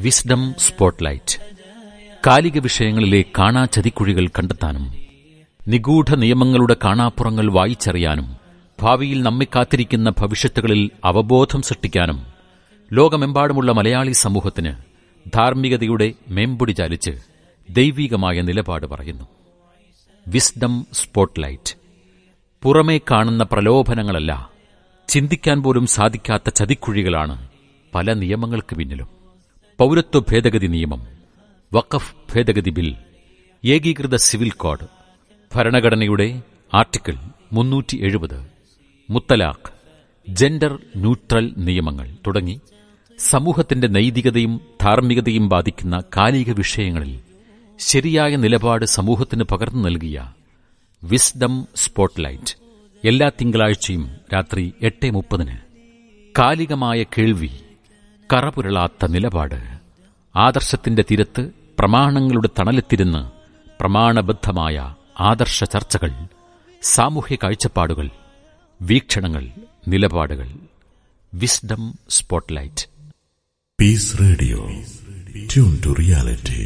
Wisdom spotlight കാലിക വിഷയങ്ങളിലെ കാണാ ചതിക്കുഴികൾ കണ്ടെത്താനും നിഗൂഢ നിയമങ്ങളുടെ കാണാപ്പുറങ്ങൾ വായിച്ചറിയാനും ഭാവിയിൽ നമ്മെ കാത്തിരിക്കുന്ന ഭവിഷ്യത്തുകളിൽ അവബോധം സൃഷ്ടിക്കാനും ലോകമെമ്പാടുമുള്ള മലയാളി സമൂഹത്തിന് ധാർമ്മികതയുടെ മേമ്പൊടി ചാലിച്ച് ദൈവീകമായ നിലപാട് പറയുന്നു വിസ്ഡം സ്പോട്ട്ലൈറ്റ് പുറമേ കാണുന്ന പ്രലോഭനങ്ങളല്ല ചിന്തിക്കാൻ പോലും സാധിക്കാത്ത ചതിക്കുഴികളാണ് പല നിയമങ്ങൾക്ക് പിന്നിലും പൗരത്വ ഭേദഗതി നിയമം വഖഫ് ഭേദഗതി ബിൽ ഏകീകൃത സിവിൽ കോഡ് ഭരണഘടനയുടെ ആർട്ടിക്കിൾ മുന്നൂറ്റി എഴുപത് മുത്തലാഖ് ജെൻഡർ ന്യൂട്രൽ നിയമങ്ങൾ തുടങ്ങി സമൂഹത്തിന്റെ നൈതികതയും ധാർമ്മികതയും ബാധിക്കുന്ന കാലിക വിഷയങ്ങളിൽ ശരിയായ നിലപാട് സമൂഹത്തിന് പകർന്നു നൽകിയ വിസ്ഡം സ്പോട്ട്ലൈറ്റ് എല്ലാ തിങ്കളാഴ്ചയും രാത്രി എട്ട് മുപ്പതിന് കാലികമായ കേൾവി കറപുരളാത്ത നിലപാട് ആദർശത്തിന്റെ തിരത്ത് പ്രമാണങ്ങളുടെ തണലെത്തിരുന്ന് പ്രമാണബദ്ധമായ ആദർശ ചർച്ചകൾ സാമൂഹ്യ കാഴ്ചപ്പാടുകൾ വീക്ഷണങ്ങൾ നിലപാടുകൾ wisdom spotlight peace radio tune to reality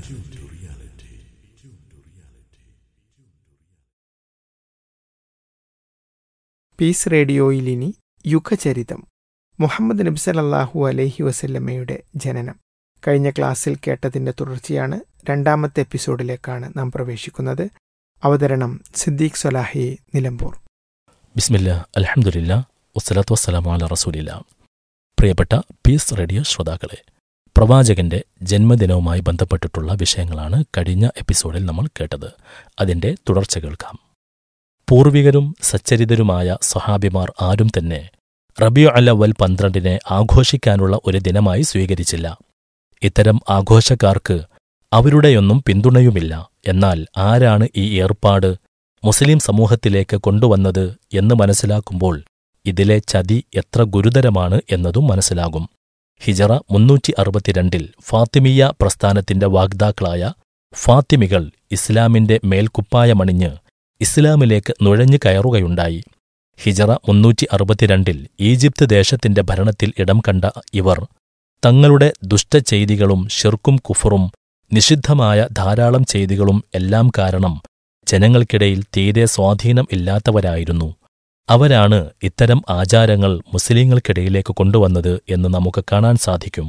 peace റേഡിയോയിൽ ഇനി യുഗചരിതം മുഹമ്മദ് നബി സലല്ലാഹു അലൈഹി വസല്ലമ്മയുടെ ജനനം കഴിഞ്ഞ ക്ലാസ്സിൽ കേട്ടതിന്റെ തുടർച്ചയാണ് രണ്ടാമത്തെ എപ്പിസോഡിലേക്കാണ് നാം പ്രവേശിക്കുന്നത് അവതരണം സിദ്ദീഖ് സൊലാഹി നിലമ്പൂർ ബിസ്മില്ല അലഹമുല്ല വസ്സലാത്തു വസ്സലാമു അല റസൂലില്ല പ്രിയപ്പെട്ട പീസ് റേഡിയോ ശ്രോതാക്കളെ പ്രവാചകന്റെ ജന്മദിനവുമായി ബന്ധപ്പെട്ടിട്ടുള്ള വിഷയങ്ങളാണ് കഴിഞ്ഞ എപ്പിസോഡിൽ നമ്മൾ കേട്ടത് അതിന്റെ തുടർച്ച കേൾക്കാം പൂർവികരും സച്ചരിതരുമായ സ്വഹാബിമാർ ആരും തന്നെ റബിയു അലവൽ പന്ത്രണ്ടിനെ ആഘോഷിക്കാനുള്ള ഒരു ദിനമായി സ്വീകരിച്ചില്ല ഇത്തരം ആഘോഷക്കാർക്ക് അവരുടെയൊന്നും പിന്തുണയുമില്ല എന്നാൽ ആരാണ് ഈ ഏർപ്പാട് മുസ്ലിം സമൂഹത്തിലേക്ക് കൊണ്ടുവന്നത് എന്ന് മനസ്സിലാക്കുമ്പോൾ ഇതിലെ ചതി എത്ര ഗുരുതരമാണ് എന്നതും മനസ്സിലാകും ഹിജറ മുന്നൂറ്റി അറുപത്തിരണ്ടിൽ ഫാത്തിമിയ പ്രസ്ഥാനത്തിന്റെ വാഗ്ദാക്കളായ ഫാത്തിമികൾ ഇസ്ലാമിന്റെ മേൽക്കുപ്പായമണിഞ്ഞ് ഇസ്ലാമിലേക്ക് നുഴഞ്ഞു കയറുകയുണ്ടായി ഹിജറ മുന്നൂറ്റി അറുപത്തിരണ്ടിൽ ഈജിപ്ത് ദേശത്തിന്റെ ഭരണത്തിൽ ഇടം കണ്ട ഇവർ തങ്ങളുടെ ദുഷ്ടചെയ്തികളും ഷിർക്കും കുഫറും നിഷിദ്ധമായ ധാരാളം ചെയ്തികളും എല്ലാം കാരണം ജനങ്ങൾക്കിടയിൽ തീരെ സ്വാധീനം ഇല്ലാത്തവരായിരുന്നു അവരാണ് ഇത്തരം ആചാരങ്ങൾ മുസ്ലിങ്ങൾക്കിടയിലേക്ക് കൊണ്ടുവന്നത് എന്ന് നമുക്ക് കാണാൻ സാധിക്കും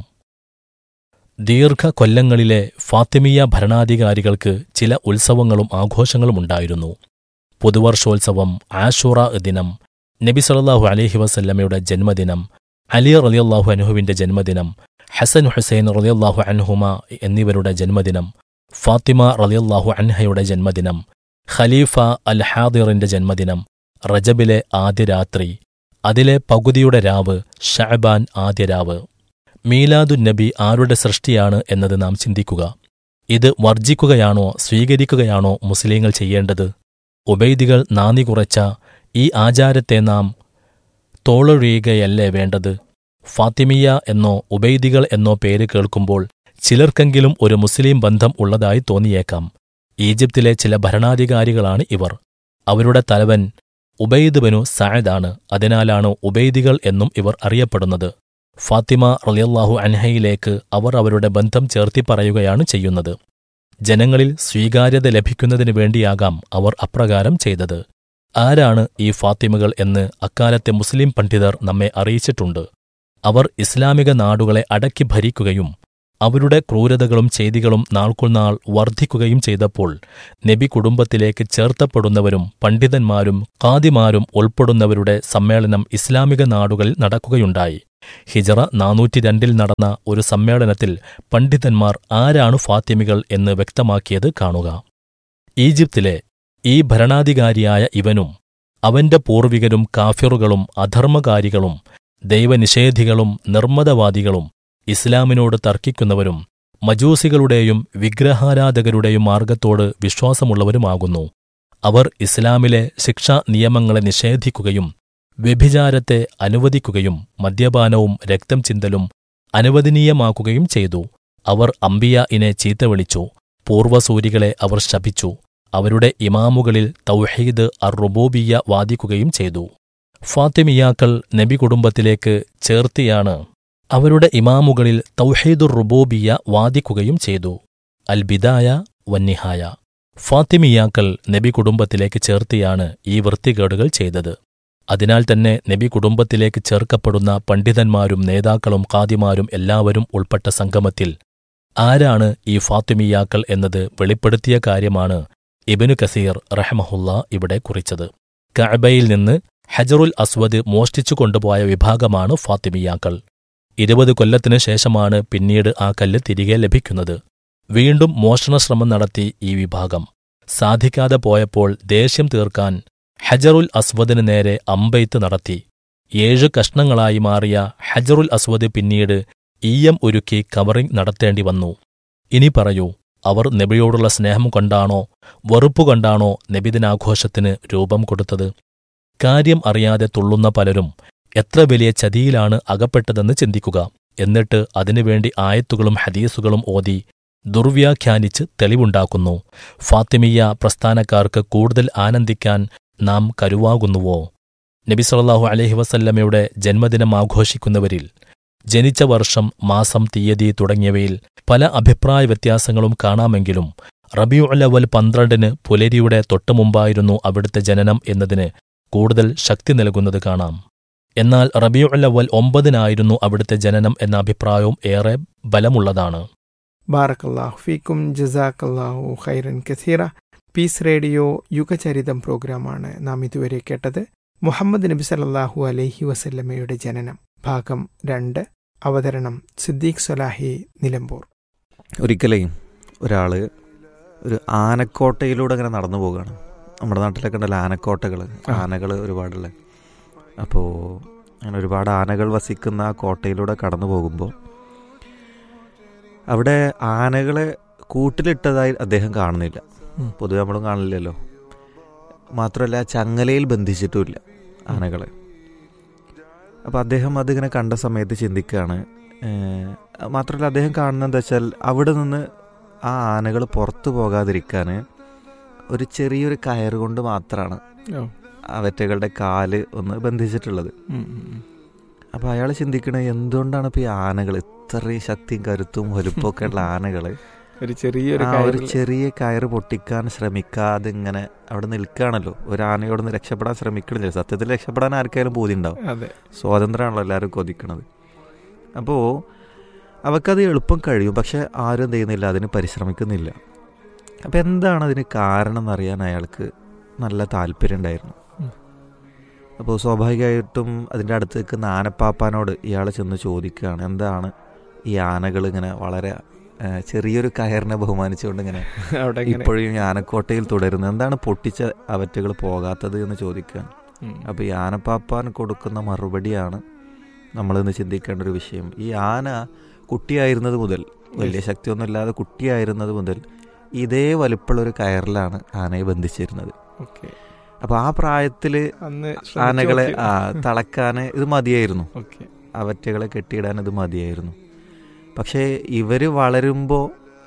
ദീർഘ കൊല്ലങ്ങളിലെ ഫാത്തിമിയ ഭരണാധികാരികൾക്ക് ചില ഉത്സവങ്ങളും ആഘോഷങ്ങളും ഉണ്ടായിരുന്നു പുതുവർഷോത്സവം ആഷൂറ ദിനം നബി സല്ലല്ലാഹു അലൈഹി വസല്ലമയുടെ ജന്മദിനം അലി റളിയല്ലാഹു അൻഹുവിന്റെ ജന്മദിനം ഹസൻ ഹുസൈൻ റളിയല്ലാഹു അൻഹുമ എന്നിവരുടെ ജന്മദിനം ഫാത്തിമ റളിയല്ലാഹു അൻഹയുടെ ജന്മദിനം ഖലീഫ അൽ ഹാദിറിന്റെ ജന്മദിനം റജബിലെ ആദ്യ രാത്രി അതിലെ പകുതിയുടെ രാവ് ഷഅബാൻ ആദ്യ രാവ് മീലാദുൻ നബി ആരുടെ സൃഷ്ടിയാണ് എന്നത് നാം ചിന്തിക്കുക ഇത് വർജിക്കുകയാണോ സ്വീകരിക്കുകയാണോ മുസ്ലിങ്ങൾ ചെയ്യേണ്ടത് ഉബൈദികൾ നാന്ദി കുറച്ച ഈ ആചാരത്തെ നാം തോളൊഴിയുകയല്ലേ വേണ്ടത് ഫാത്തിമിയ എന്നോ ഉബൈദികൾ എന്നോ പേര് കേൾക്കുമ്പോൾ ചിലർക്കെങ്കിലും ഒരു മുസ്ലിം ബന്ധം ഉള്ളതായി തോന്നിയേക്കാം ഈജിപ്തിലെ ചില ഭരണാധികാരികളാണ് ഇവർ അവരുടെ തലവൻ ഉബൈദ് ബനു സായദാണ് അതിനാലാണ് ഉബൈദികൾ എന്നും ഇവർ അറിയപ്പെടുന്നത് ഫാത്തിമ റളിയല്ലാഹു അൻഹയിലേക്ക് അവർ അവരുടെ ബന്ധം ചേർത്തി പറയുകയാണ് ചെയ്യുന്നത് ജനങ്ങളിൽ സ്വീകാര്യത ലഭിക്കുന്നതിനു വേണ്ടിയാകാം അവർ അപ്രകാരം ചെയ്തത് ആരാണ് ഈ ഫാത്തിമകൾ എന്ന് അക്കാലത്തെ മുസ്ലിം പണ്ഡിതർ നമ്മെ അറിയിച്ചിട്ടുണ്ട് അവർ ഇസ്ലാമിക നാടുകളെ അടക്കി ഭരിക്കുകയും അവരുടെ ക്രൂരതകളും ചെയ്തികളും നാൾക്കുനാൾ വർദ്ധിക്കുകയും ചെയ്തപ്പോൾ നബി കുടുംബത്തിലേക്ക് ചേർത്തപ്പെടുന്നവരും പണ്ഡിതന്മാരും കാദിമാരും ഉൾപ്പെടുന്നവരുടെ സമ്മേളനം ഇസ്ലാമിക നാടുകളിൽ നടക്കുകയുണ്ടായി ഹിജറ നാനൂറ്റി രണ്ടിൽ നടന്ന ഒരു സമ്മേളനത്തിൽ പണ്ഡിതന്മാർ ആരാണ് ഫാത്തിമികൾ എന്ന് വ്യക്തമാക്കിയത് കാണുക ഈജിപ്തിലെ ഈ ഭരണാധികാരിയായ ഇവനും അവന്റെ പൂർവികരും കാഫിറുകളും അധർമ്മകാരികളും ദൈവനിഷേധികളും നിർമ്മതവാദികളും ഇസ്ലാമിനോട് തർക്കിക്കുന്നവരും മജൂസികളുടെയും വിഗ്രഹാരാധകരുടെയും മാർഗത്തോട് വിശ്വാസമുള്ളവരുമാകുന്നു അവർ ഇസ്ലാമിലെ ശിക്ഷാ നിയമങ്ങളെ നിഷേധിക്കുകയും വ്യഭിചാരത്തെ അനുവദിക്കുകയും മദ്യപാനവും രക്തം ചിന്തലും അനുവദനീയമാക്കുകയും ചെയ്തു അവർ അംബിയ ഇനെ ചീത്ത വിളിച്ചു പൂർവസൂരികളെ അവർ ശപിച്ചു അവരുടെ ഇമാമുകളിൽ തൗഹീദ് അർ റുബൂബിയ വാദിക്കുകയും ചെയ്തു ഫാത്തിമിയാക്കൾ നബി കുടുംബത്തിലേക്ക് ചേർത്തിയാണ് അവരുടെ ഇമാമുകളിൽ തൗഹീദുർ റുബൂബിയ വാദിക്കുകയും ചെയ്തു അൽ ബിദായ വന്നിഹായ ഫാത്തിമിയാക്കൾ നബി കുടുംബത്തിലേക്ക് ചേർത്തിയാണ് ഈ വൃത്തികേടുകൾ ചെയ്തത് അതിനാൽ തന്നെ നബി കുടുംബത്തിലേക്ക് ചേർക്കപ്പെടുന്ന പണ്ഡിതന്മാരും നേതാക്കളും ഖാദിമാരും എല്ലാവരും ഉൾപ്പെട്ട സംഗമത്തിൽ ആരാണ് ഈ ഫാത്തിമിയാക്കൾ എന്നത് വെളിപ്പെടുത്തിയ കാര്യമാണ് ഇബനു കസീർ റഹ്മഹുല്ല ഇവിടെ കുറിച്ചത് കഅബയിൽ നിന്ന് ഹജറുൽ അസ്വദ് മോഷ്ടിച്ചു കൊണ്ടുപോയ വിഭാഗമാണ് ഫാത്തിമിയാക്കൾ ഇരുപത് കൊല്ലത്തിനു ശേഷമാണ് പിന്നീട് ആ കല്ല് തിരികെ ലഭിക്കുന്നത് വീണ്ടും മോഷണശ്രമം നടത്തി ഈ വിഭാഗം സാധിക്കാതെ പോയപ്പോൾ ദേഷ്യം തീർക്കാൻ ഹജറുൽ അസ്വദിന് നേരെ അമ്പെയ്ത്ത് നടത്തി ഏഴ് കഷ്ണങ്ങളായി മാറിയ ഹജറുൽ അസ്വദ് പിന്നീട് ഈയം ഒരുക്കി കവറിംഗ് നടത്തേണ്ടി വന്നു ഇനി പറയൂ അവർ നബിയോടുള്ള സ്നേഹം കൊണ്ടാണോ വെറുപ്പു കൊണ്ടാണോ നബിദിനാഘോഷത്തിന് രൂപം കൊടുത്തത് കാര്യം അറിയാതെ തുള്ളുന്ന പലരും എത്ര വലിയ ചതിയിലാണ് അകപ്പെട്ടതെന്ന് ചിന്തിക്കുക എന്നിട്ട് അതിനുവേണ്ടി ആയത്തുകളും ഹദീസുകളും ഓതി ദുർവ്യാഖ്യാനിച്ച് തെളിവുണ്ടാക്കുന്നു ഫാത്തിമിയ പ്രസ്ഥാനക്കാർക്ക് കൂടുതൽ ആനന്ദിക്കാൻ നാം കരുവാകുന്നുവോ നബി സല്ലല്ലാഹു അലൈഹി വസല്ലമയുടെ ജന്മദിനം ആഘോഷിക്കുന്നവരിൽ ജനിച്ച വർഷം മാസം തീയതി തുടങ്ങിയവയിൽ പല അഭിപ്രായ വ്യത്യാസങ്ങളും കാണാമെങ്കിലും റബിയുഅലവൽ പന്ത്രണ്ടിന് പുലരിയുടെ തൊട്ടുമുമ്പായിരുന്നു അവിടുത്തെ ജനനം എന്നതിന് കൂടുതൽ ശക്തി നൽകുന്നത് കാണാം എന്നാൽ റബിയുഅലവൽ ഒമ്പതിനായിരുന്നു അവിടുത്തെ ജനനം എന്ന അഭിപ്രായവും ഏറെ ബലമുള്ളതാണ് ബാറക്കല്ലാഹു ഫീക്കും ജസാക്കല്ലാഹു ഖൈറൻ കസീറ പീസ് റേഡിയോ യുഗചരിതം പ്രോഗ്രാമാണ് നാം ഇതുവരെ കേട്ടത് മുഹമ്മദ് നബി സല്ലല്ലാഹു അലൈഹി വസല്ലമയുടെ ജനനം ഭാഗം രണ്ട് അവതരണം സിദ്ദീഖ് സൊലാഹി നിലമ്പൂർ ഒരിക്കലേ ഒരാൾ ഒരു ആനക്കോട്ടയിലൂടെ അങ്ങനെ നടന്നു പോവുകയാണ് നമ്മുടെ നാട്ടിലൊക്കെ ഉണ്ടല്ലോ ആനക്കോട്ടകൾ ആ. ആനകൾ ഒരുപാടുള്ള അപ്പോൾ അങ്ങനെ ഒരുപാട് ആനകൾ വസിക്കുന്ന ആ കോട്ടയിലൂടെ കടന്നു പോകുമ്പോൾ അവിടെ ആനകളെ കൂട്ടിലിട്ടതായി അദ്ദേഹം കാണുന്നില്ല ഉം. പൊതുവെ നമ്മളും കാണില്ലല്ലോ മാത്രമല്ല ചങ്ങലയിൽ ബന്ധിച്ചിട്ടുമില്ല ആനകളെ അപ്പോൾ അദ്ദേഹം അതിങ്ങനെ കണ്ട സമയത്ത് ചിന്തിക്കുകയാണ് ഏഹ്, മാത്രമല്ല അദ്ദേഹം കാണുന്നത് എന്താ വെച്ചാൽ അവിടെ നിന്ന് ആ ആനകൾ പുറത്തു പോകാതിരിക്കാൻ ഒരു ചെറിയൊരു കയറ് കൊണ്ട് മാത്രമാണ് ഓ. അവറ്റകളുടെ കാല് ഒന്ന് ബന്ധിച്ചിട്ടുള്ളത് ഉം, ഉം, ഉം. അപ്പോൾ അയാൾ ചിന്തിക്കണത് എന്തുകൊണ്ടാണ് ഇപ്പോൾ ഈ ആനകൾ ഇത്രയും ശക്തിയും കരുത്തും വലുപ്പമൊക്കെ ഉള്ള ആനകൾ ഒരു ചെറിയൊരു ആ ഒരു കയറിൽ- ചെറിയ കയറ് പൊട്ടിക്കാൻ ശ്രമിക്കാതെ ഇങ്ങനെ അവിടെ നിൽക്കുകയാണല്ലോ ഒരു ആനയോട് നിന്ന് രക്ഷപ്പെടാൻ ശ്രമിക്കണില്ല സത്യത്തിൽ രക്ഷപ്പെടാൻ ആർക്കായാലും ബോധി ഉണ്ടാവും അതെ സ്വാതന്ത്ര്യമാണല്ലോ എല്ലാവരും കൊതിക്കണത് അപ്പോൾ അവക്കത് എളുപ്പം കഴിയും പക്ഷെ ആരും എന്ത് ചെയ്യുന്നില്ല അതിന് പരിശ്രമിക്കുന്നില്ല അപ്പോൾ എന്താണ് അതിന് കാരണം എന്നറിയാൻ അയാൾക്ക് നല്ല താല്പര്യം ഉണ്ടായിരുന്നു ഉം. അപ്പോൾ സ്വാഭാവികമായിട്ടും അതിൻ്റെ അടുത്ത് നിൽക്കുന്ന ആനപ്പാപ്പാനോട് ഇയാൾ ചെന്ന് ചോദിക്കുകയാണ് എന്താണ് ഈ ആനകൾ ഇങ്ങനെ വളരെ ആ, ചെറിയൊരു കയറിനെ ബഹുമാനിച്ചുകൊണ്ട് ഇങ്ങനെ അവിടെ ഇങ്ങനെ ഇപ്പോഴും ഈ ആനക്കോട്ടയിൽ തുടരുന്നത് എന്താണ് പൊട്ടിച്ച അവറ്റകൾ പോകാത്തത് എന്ന് ചോദിക്കുകയാണ് ഉം. അപ്പോൾ ഈ ആനപ്പാപ്പാൻ കൊടുക്കുന്ന മറുപടിയാണ് നമ്മളിന്ന് ചിന്തിക്കേണ്ട ഒരു വിഷയം ഈ ആന കുട്ടിയായിരുന്നത് മുതൽ വലിയ ശക്തിയൊന്നുമില്ലാതെ കുട്ടിയായിരുന്നത് മുതൽ ഇതേ വലുപ്പമുള്ള ഒരു കയറിലാണ് ആനയെ ബന്ധിച്ചിരുന്നത് ഓക്കെ അപ്പോൾ ആ പ്രായത്തിൽ അന്ന് ആനകളെ ശ്രമിച്ചു ആ, തളക്കാൻ ഇത് മതിയായിരുന്നു ഓക്കെ അവറ്റകളെ കെട്ടിയിടാൻ ഇത് മതിയായിരുന്നു പക്ഷേ ഇവർ വളരുമ്പോൾ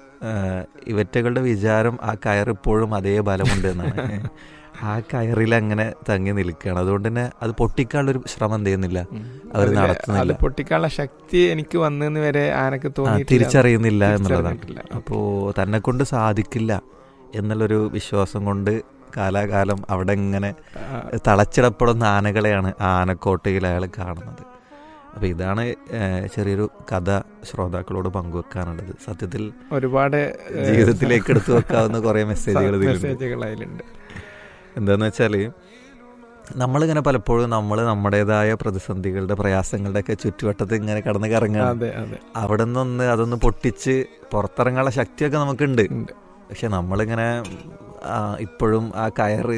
ഇവറ്റകളുടെ വിചാരം ആ കയർ ഇപ്പോഴും അതേ ബലമുണ്ട് എന്നാണ് ആ കയറിൽ അങ്ങനെ തങ്ങി നിൽക്കുകയാണ് അതുകൊണ്ട് തന്നെ അത് പൊട്ടിക്കാനുള്ളൊരു ശ്രമം എന്ത് ചെയ്യുന്നില്ല ഉം. അവര് അതില് നടത്തുന്നില്ല. അത് പൊട്ടിക്കാനുള്ള ശക്തി എനിക്ക് വന്നെന്ന് വരെ ആനക്ക് ആ, തോന്നിയിട്ടില്ല തിരിച്ചറിയുന്നില്ല എന്നുള്ളതാണ് തിരിച്ചറിഞ്ഞിട്ടില്ല. അപ്പോൾ തന്നെ കൊണ്ട് സാധിക്കില്ല എന്നുള്ളൊരു വിശ്വാസം കൊണ്ട് കാലാകാലം അവിടെ ഇങ്ങനെ ആ, തളച്ചിടപ്പെടുന്ന ആനകളെയാണ് ആ ആനക്കോട്ടയിൽ അയാൾ കാണുന്നത് അപ്പോൾ ഇതാണ് ഏഹ്, ചെറിയൊരു കഥ ശ്രോതാക്കളോട് പങ്കുവെക്കാനുള്ളത് സത്യത്തിൽ ഒരുപാട് ഏഹ്, ജീവിതത്തിലേക്ക് എടുത്തു വെക്കാവുന്ന കുറേ മെസ്സേജുകൾ ഇതിലുണ്ട് മെസ്സേജുകൾ അതിലുണ്ട് എന്താന്ന് വെച്ചാൽ നമ്മളിങ്ങനെ പലപ്പോഴും നമ്മൾ നമ്മുടേതായ പ്രതിസന്ധികളുടെ പ്രയാസങ്ങളുടെ ഒക്കെ ചുറ്റുവട്ടത്ത് ഇങ്ങനെ കടന്ന് കറങ്ങാണ് അതെ അതെ അവിടെ നിന്നൊന്ന് അതൊന്ന് പൊട്ടിച്ച് പുറത്തിറങ്ങാനുള്ള ശക്തിയൊക്കെ നമുക്കുണ്ട് ഉണ്ട് പക്ഷെ നമ്മളിങ്ങനെ ആ, ഇപ്പോഴും ആ കയറ്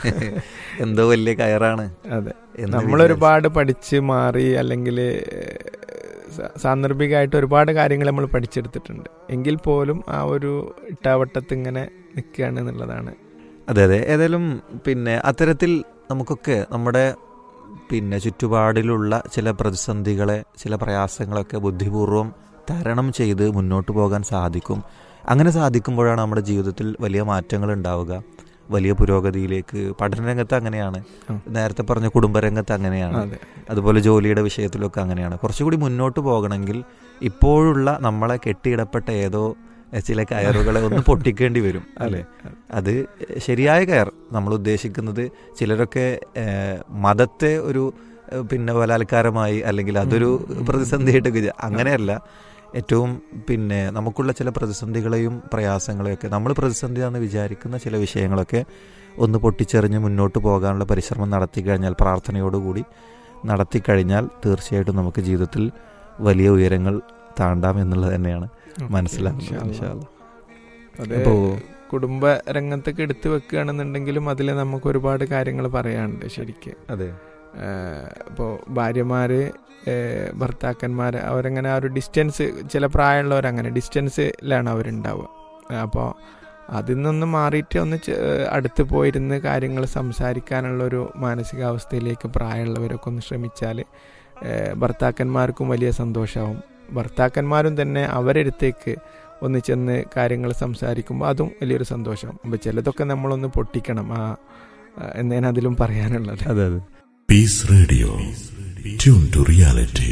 എന്തോ വലിയ കയറാണ് അതെ എന്ന് നമ്മൾ വിചാരിച്ച്. ഒരുപാട് പഠിച്ച് മാറി അല്ലെങ്കിൽ സാന്ദർഭികമായിട്ട് ഒരുപാട് കാര്യങ്ങൾ നമ്മൾ പഠിച്ചെടുത്തിട്ടുണ്ട് എങ്കിൽ പോലും ആ ഒരു ഇട്ടാവട്ടത്ത് ഇങ്ങനെ നിൽക്കുകയാണ് എന്നുള്ളതാണ് അതെ അതെ ഏതായാലും പിന്നെ അത്തരത്തിൽ നമുക്കൊക്കെ നമ്മുടെ പിന്നെ ചുറ്റുപാടിലുള്ള ചില പ്രതിസന്ധികളെ ചില പ്രയാസങ്ങളൊക്കെ ബുദ്ധിപൂർവ്വം തരണം ചെയ്ത് മുന്നോട്ട് പോകാൻ സാധിക്കും അങ്ങനെ സാധിക്കുമ്പോഴാണ് നമ്മുടെ ജീവിതത്തിൽ വലിയ മാറ്റങ്ങൾ ഉണ്ടാവുക വലിയ പുരോഗതിയിലേക്ക് പഠനരംഗത്ത് അങ്ങനെയാണ് ആ. നേരത്തെ പറഞ്ഞ കുടുംബരംഗത്ത് അങ്ങനെയാണ് അതെ അതുപോലെ ജോലിയുടെ വിഷയത്തിലൊക്കെ അങ്ങനെയാണ് കുറച്ചുകൂടി മുന്നോട്ട് പോകണമെങ്കിൽ ഇപ്പോഴുള്ള നമ്മളെ കെട്ടിയിടപ്പെട്ട ഏതോ ചില കയറുകളെ ഒന്ന് പൊട്ടിക്കേണ്ടി വരും അല്ലേ അത് ശരിയായ കയർ നമ്മൾ ഉദ്ദേശിക്കുന്നത് ചിലരൊക്കെ ഏഹ്, മതത്തെ ഒരു ഏഹ്, പിന്നെ ബലാത്കാരമായി അല്ലെങ്കിൽ അതൊരു പ്രതിസന്ധിയായിട്ട് വിചാ- അങ്ങനെയല്ല ഏറ്റവും പിന്നെ നമുക്കുള്ള ചില പ്രതിസന്ധികളെയും പ്രയാസങ്ങളെയൊക്കെ നമ്മൾ പ്രതിസന്ധിയാണെന്ന് വിചാരിക്കുന്ന ചില വിഷയങ്ങളൊക്കെ ഒന്ന് പൊട്ടിച്ചെറിഞ്ഞ് മുന്നോട്ട് പോകാനുള്ള പരിശ്രമം നടത്തി കഴിഞ്ഞാൽ പ്രാർത്ഥനയോടുകൂടി നടത്തി കഴിഞ്ഞാൽ തീർച്ചയായിട്ടും നമുക്ക് ജീവിതത്തിൽ വലിയ ഉയരങ്ങൾ താണ്ടാം എന്നുള്ളത് തന്നെയാണ് മനസ്സിലാക്കുന്നത് ഇൻഷാ അല്ലാ. അത് അപ്പോ കുടുംബ രംഗത്തൊക്കെ എടുത്തു വെക്കുകയാണെന്നുണ്ടെങ്കിലും അതിൽ നമുക്ക് ഒരുപാട് കാര്യങ്ങൾ പറയാനുണ്ട് ശരിക്ക് അതെ ഇപ്പോൾ ഭാര്യമാര് ഏഹ് ഭർത്താക്കന്മാർ അവരങ്ങനെ ആ ഒരു ഡിസ്റ്റൻസ് ചില പ്രായമുള്ളവരങ്ങനെ ഡിസ്റ്റൻസിലാണ് അവരുണ്ടാവുക അപ്പോൾ അതിൽ നിന്നൊന്ന് മാറിയിട്ട് ഒന്ന് ചെ- അടുത്ത് പോയിരുന്ന് കാര്യങ്ങൾ സംസാരിക്കാനുള്ളൊരു മാനസികാവസ്ഥയിലേക്ക് പ്രായമുള്ളവരൊക്കെ ഒന്ന് ശ്രമിച്ചാൽ ഭർത്താക്കന്മാർക്കും വലിയ സന്തോഷമാവും ഭർത്താക്കന്മാരും തന്നെ അവരടുത്തേക്ക് ഒന്ന് ചെന്ന് കാര്യങ്ങൾ സംസാരിക്കുമ്പോൾ അതും വലിയൊരു സന്തോഷമാവും അപ്പോൾ ചിലതൊക്കെ നമ്മളൊന്ന് പൊട്ടിക്കണം ആ ആ, എന്നേന് അതിലും പറയാനുള്ളത് അതെ അതെ Peace Radio. Tune to reality.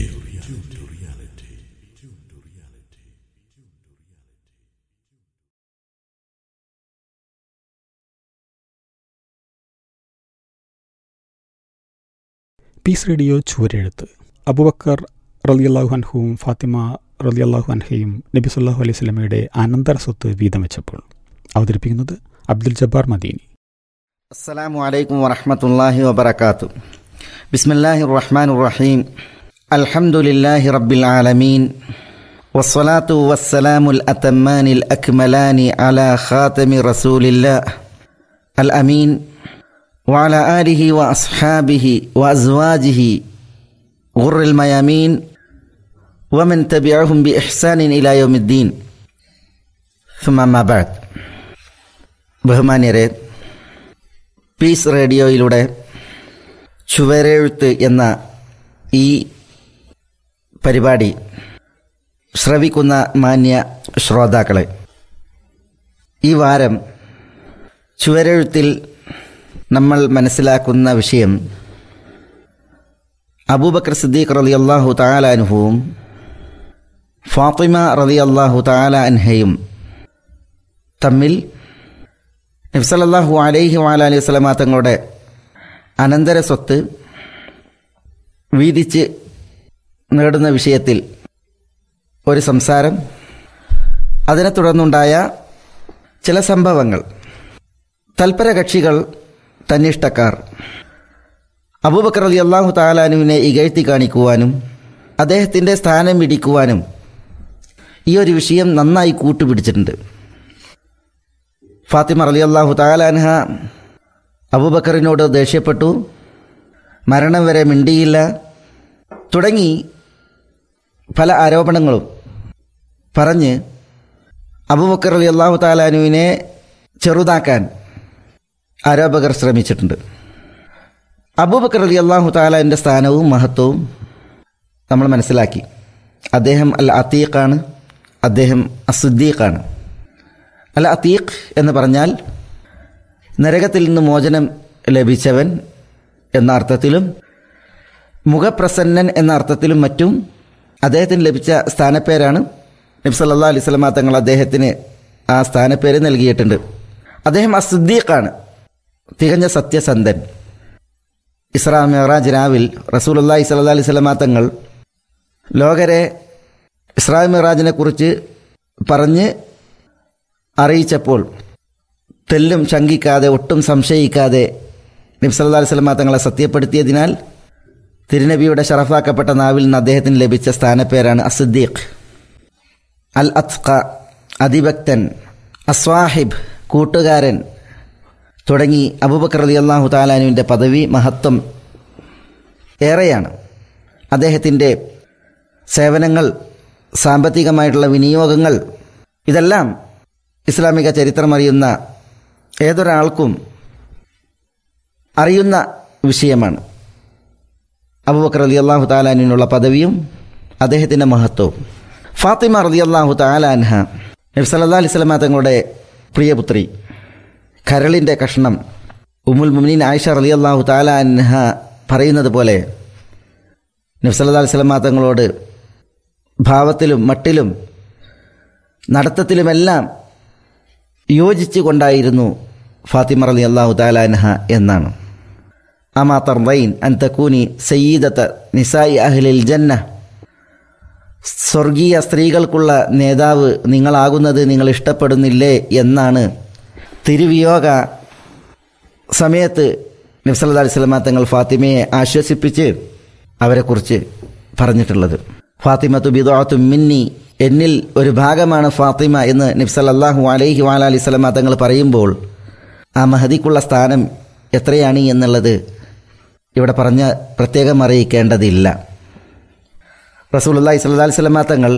Peace radio ചുവരെഴുത്ത് അബുബക്കർ റലിയല്ലാഹു അൻഹുവും ഫാത്തിമ റലിയല്ലാഹു അൻഹയും നബി സല്ലാഹു അലൈഹി സ്വലമയുടെ അനന്തര സ്വത്ത് വീതം വെച്ചപ്പോൾ അവതരിപ്പിക്കുന്നത് അബ്ദുൽ ജബ്ബാർ മദീനി السلام عليكم ورحمة الله وبركاته بسم الله الرحمن الرحيم الحمد لله رب العالمين والصلاة والسلام الأتمان الأكملان على خاتم رسول الله الأمين وعلى آله وأصحابه وأزواجه غر الميامين ومن تبعهم بإحسان إلى يوم الدين ثم ما بعد ബഹുമാന്യരെ പീസ് റേഡിയോയിലൂടെ ചുവരെഴുത്ത് എന്ന ഈ പരിപാടി ശ്രവിക്കുന്ന മാന്യ ശ്രോതാക്കളെ ഈ വാരം ചുവരെഴുത്തിൽ നമ്മൾ മനസ്സിലാക്കുന്ന വിഷയം അബൂബക്കർ സിദ്ദീഖ് റലി അള്ളാഹു താലാനുഹുവും ഫാത്തിമ റലി അള്ളാഹു താല അൻഹയും തമ്മിൽ നബ്സലല്ലാഹു അലൈഹി വാല അലൈഹി സ്വലമ തങ്ങളുടെ അനന്തര സ്വത്ത് വീതിച്ച് നേടുന്ന വിഷയത്തിൽ ഒരു സംസാരം അതിനെ തുടർന്നുണ്ടായ ചില സംഭവങ്ങൾ തൽപര കക്ഷികൾ തന്നിഷ്ടക്കാർ അബൂബക്കർ അലി അള്ളാഹു താലാനുവിനെ ഇകഴ്ത്തി കാണിക്കുവാനും അദ്ദേഹത്തിൻ്റെ സ്ഥാനം ഇടിക്കുവാനും ഈ ഒരു വിഷയം നന്നായി കൂട്ടുപിടിച്ചിട്ടുണ്ട് ഫാത്തിമ റലി അള്ളാഹു താലാൻഹ അബൂബക്കറിനോട് ദേഷ്യപ്പെട്ടു മരണം വരെ മിണ്ടിയില്ല തുടങ്ങി പല ആരോപണങ്ങളും പറഞ്ഞ് അബൂബക്കർ അലി അള്ളാഹു താലാനുവിനെ ചെറുതാക്കാൻ ആരോപകർ ശ്രമിച്ചിട്ടുണ്ട് അബൂബക്കർ അലി അള്ളാഹു താലാൻ്റെ സ്ഥാനവും മഹത്വവും നമ്മൾ മനസ്സിലാക്കി അദ്ദേഹം അൽ അത്തീഖാണ് അദ്ദേഹം അസുദ്ദീഖാണ് അൽ അത്തീഖ് എന്ന് പറഞ്ഞാൽ നരകത്തിൽ നിന്ന് മോചനം ലഭിച്ചവൻ എന്ന അർത്ഥത്തിലും മുഖപ്രസന്നൻ എന്ന അർത്ഥത്തിലും മറ്റും അദ്ദേഹത്തിന് ലഭിച്ച സ്ഥാനപ്പേരാണ് നബി സല്ലാ അലൈഹി സ്വലമ തങ്ങൾ അദ്ദേഹത്തിന് ആ സ്ഥാനപ്പേര് നൽകിയിട്ടുണ്ട് അദ്ദേഹം അസുദ്ദീഖാണ് തികഞ്ഞ സത്യസന്ധൻ ഇസ്രാ മെഹറാജ് രാവിൽ റസൂലുല്ലാഹി സല്ലാ അലൈഹി സ്വലമ തങ്ങൾ ലോകരെ ഇസ്രാ മെഹറാജിനെ കുറിച്ച് പറഞ്ഞ് അറിയിച്ചപ്പോൾ തെല്ലും ശങ്കിക്കാതെ ഒട്ടും സംശയിക്കാതെ നബി സല്ലാ അലൈഹി സ്വലമ തങ്ങളെ സത്യപ്പെടുത്തിയതിനാൽ തിരുനബിയുടെ ഷറഫാക്കപ്പെട്ട നാവിൽ നിന്ന് അദ്ദേഹത്തിന് ലഭിച്ച സ്ഥാനപ്പേരാണ് അസിദ്ദീഖ് അൽ അത്ഖ അതിഭക്തൻ അസ്വാഹിബ് കൂട്ടുകാരൻ തുടങ്ങി അബൂബക്കർ അലി അള്ളാഹു താലാനുവിൻ്റെ പദവി മഹത്വം ഏറെയാണ് അദ്ദേഹത്തിൻ്റെ സേവനങ്ങൾ സാമ്പത്തികമായിട്ടുള്ള വിനിയോഗങ്ങൾ ഇതെല്ലാം ഇസ്ലാമിക ചരിത്രമറിയുന്ന ഏതൊരാൾക്കും അറിയുന്ന വിഷയമാണ് അബൂബക്കർ അലി അള്ളാഹു താലാനിനുള്ള പദവിയും അദ്ദേഹത്തിൻ്റെ മഹത്വവും ഫാത്തിമ റലി അള്ളാഹു താലാൻഹ നബി സല്ലാ അലൈഹി സ്വലമ തങ്ങളുടെ പ്രിയപുത്രി കരളിൻ്റെ കഷ്ണം ഉമുൽ മുമിനീൻ ആയിഷ റളിയല്ലാഹു താല അൻഹ പറയുന്നത് പോലെ നബ്സല്ലാ സ്വലമാ തങ്ങളോട് ഭാവത്തിലും മട്ടിലും നടത്തത്തിലുമെല്ലാം യോജിച്ചു കൊണ്ടായിരുന്നു ഫാത്തിമ റലി അള്ളാഹു താലാൻഹ എന്നാണ് അമാ തർദൈൻ അൻ തക്കൂനി സയ്യീദത്ത് നിസായി അഹ്ലിൽ ജന്ന സ്വർഗീയ സ്ത്രീകൾക്കുള്ള നേതാവ് നിങ്ങളാകുന്നത് നിങ്ങൾ ഇഷ്ടപ്പെടുന്നില്ലേ എന്നാണ് തിരുവിയോഗ സമയത്ത് നബ്സല്ലാ അലൈഹി സ്വലമ തങ്ങൾ ഫാത്തിമയെ ആശ്വസിപ്പിച്ച് അവരെക്കുറിച്ച് പറഞ്ഞിട്ടുള്ളത് ഫാത്തിമത്തു ബിദാത്തു മിന്നി എന്നിൽ ഒരു ഭാഗമാണ് ഫാത്തിമ എന്ന് നബ്സല്ലാഹു അലൈഹി വാല അലൈഹി സ്വലമ തങ്ങൾ പറയുമ്പോൾ ആ മഹദിക്കുള്ള സ്ഥാനം എത്രയാണ് എന്നുള്ളത് ഇവിടെ പറഞ്ഞ പ്രത്യേകം അറിയിക്കേണ്ടതില്ല റസൂലുള്ളാഹി സ്വല്ലല്ലാഹി അലൈഹി വസല്ലമ തങ്ങൾ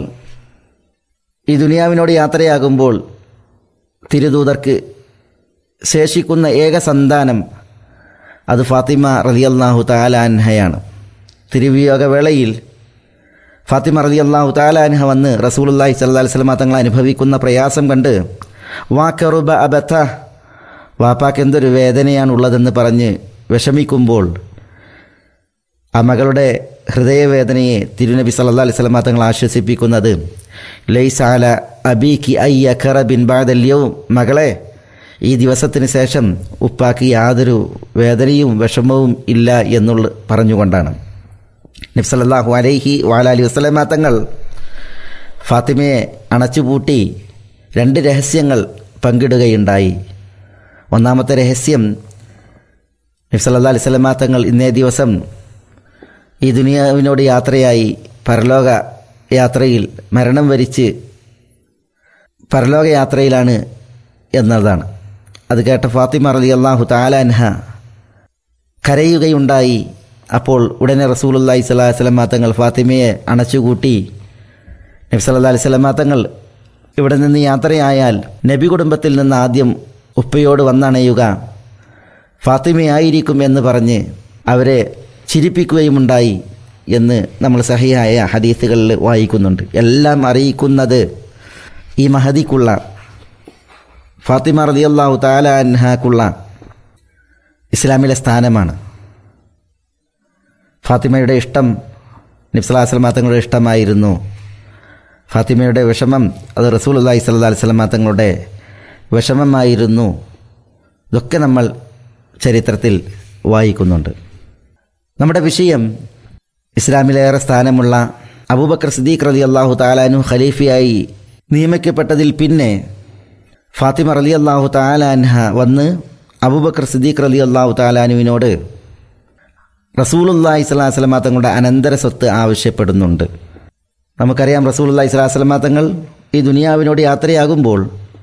ഈ ദുനിയാവിനോട് യാത്രയാകുമ്പോൾ തിരുദൂതർക്ക് ശേഷിക്കുന്ന ഏക സന്താനം അത് ഫാത്തിമ റളിയല്ലാഹു തആല അൻഹയാണ് തിരുവിയോഗ വേളയിൽ ഫാത്തിമ റളിയല്ലാഹു തആല അൻഹ വന്ന് റസൂലുള്ളാഹി സ്വല്ലല്ലാഹി അലൈഹി വസല്ലമ തങ്ങൾ അനുഭവിക്കുന്ന പ്രയാസം കണ്ട് വാക്കറുബ അബത്ത വാപ്പാക്ക് എന്തൊരു വേദനയാണുള്ളതെന്ന് പറഞ്ഞ് വിഷമിക്കുമ്പോൾ ആ മകളുടെ ഹൃദയവേദനയെ തിരുനബി സല്ലാ അലൈഹി സ്വലമ തങ്ങൾ ആശ്വസിപ്പിക്കുന്നത് ലൈസാല അബീക്ക് അയ്യഖറ ബിൻ ബാദല്യവും മകളെ ഈ ദിവസത്തിന് ശേഷം ഉപ്പാക്ക് യാതൊരു വേദനയും വിഷമവും ഇല്ല എന്നുള്ള പറഞ്ഞുകൊണ്ടാണ് നബ്സല്ലാഹു അലൈഹി വാലാലി വസ്ലമ തങ്ങൾ ഫാത്തിമയെ അണച്ചുപൂട്ടി രണ്ട് രഹസ്യങ്ങൾ പങ്കിടുകയുണ്ടായി ഒന്നാമത്തെ രഹസ്യം നബ്സല്ലാ അലൈഹി സ്വലമ തങ്ങൾ ഇന്നേ ദിവസം ഈ ദുനിയാവിനോട് യാത്രയായി പരലോക യാത്രയിൽ മരണം വരിച്ച് പരലോക യാത്രയിലാണ് എന്നതാണ് അത് കേട്ട ഫാത്തിമ റലി അള്ളാഹു താലാൻഹ കരയുകയുണ്ടായി അപ്പോൾ ഉടനെ റസൂലുല്ലാഹി സ്വലാഹു വസ്ലമ തങ്ങൾ ഫാത്തിമയെ അണച്ചുകൂട്ടി നബി സല്ലാ അലൈഹി സ്വലമ തങ്ങൾ ഇവിടെ നിന്ന് യാത്രയായാൽ നബി കുടുംബത്തിൽ നിന്ന് ആദ്യം ഉപ്പയോട് വന്നണയുക ഫാത്തിമയായിരിക്കും എന്ന് പറഞ്ഞ് അവരെ ചിരിപ്പിക്കുകയുമുണ്ടായി എന്ന് നമ്മൾ സഹിയായ ഹദീസുകളിൽ വായിക്കുന്നുണ്ട് എല്ലാം അറിയിക്കുന്നത് ഈ മഹദിക്കുള്ള ഫാത്തിമ റളിയല്ലാഹു തആല അൻഹാക്കുള്ള ഇസ്ലാമിലെ സ്ഥാനമാണ് ഫാത്തിമയുടെ ഇഷ്ടം നിബ്സലാസ്ലമ തങ്ങളുടെ ഇഷ്ടമായിരുന്നു ഫാത്തിമയുടെ വിഷമം അത് റസൂൽ അള്ളാഹി സ്വല്ലാ അലിസ്ലമ തങ്ങളുടെ വിഷമമായിരുന്നു ഇതൊക്കെ നമ്മൾ ചരിത്രത്തിൽ വായിക്കുന്നുണ്ട് നമ്മുടെ വിഷയം ഇസ്ലാമിലേറെ സ്ഥാനമുള്ള അബൂബക്കർ സിദ്ദീഖ് റലി അള്ളാഹു താലാനു ഖലീഫയായി നിയമിക്കപ്പെട്ടതിൽ പിന്നെ ഫാത്തിമ റലി അള്ളാഹു താലാൻഹ വന്ന് അബൂബക്കർ സിദ്ദീഖ് റലി അള്ളാഹു താലാനുവിനോട് റസൂലുല്ലാഹി സ്വലാഹു വസ്ലമ തങ്ങളുടെ അനന്തര സ്വത്ത് ആവശ്യപ്പെടുന്നുണ്ട് നമുക്കറിയാം റസൂലുല്ലാഹി സ്വലാഹു വസ്ലമ തങ്ങൾ ഈ ദുനിയാവിനോട് യാത്രയാകുമ്പോൾ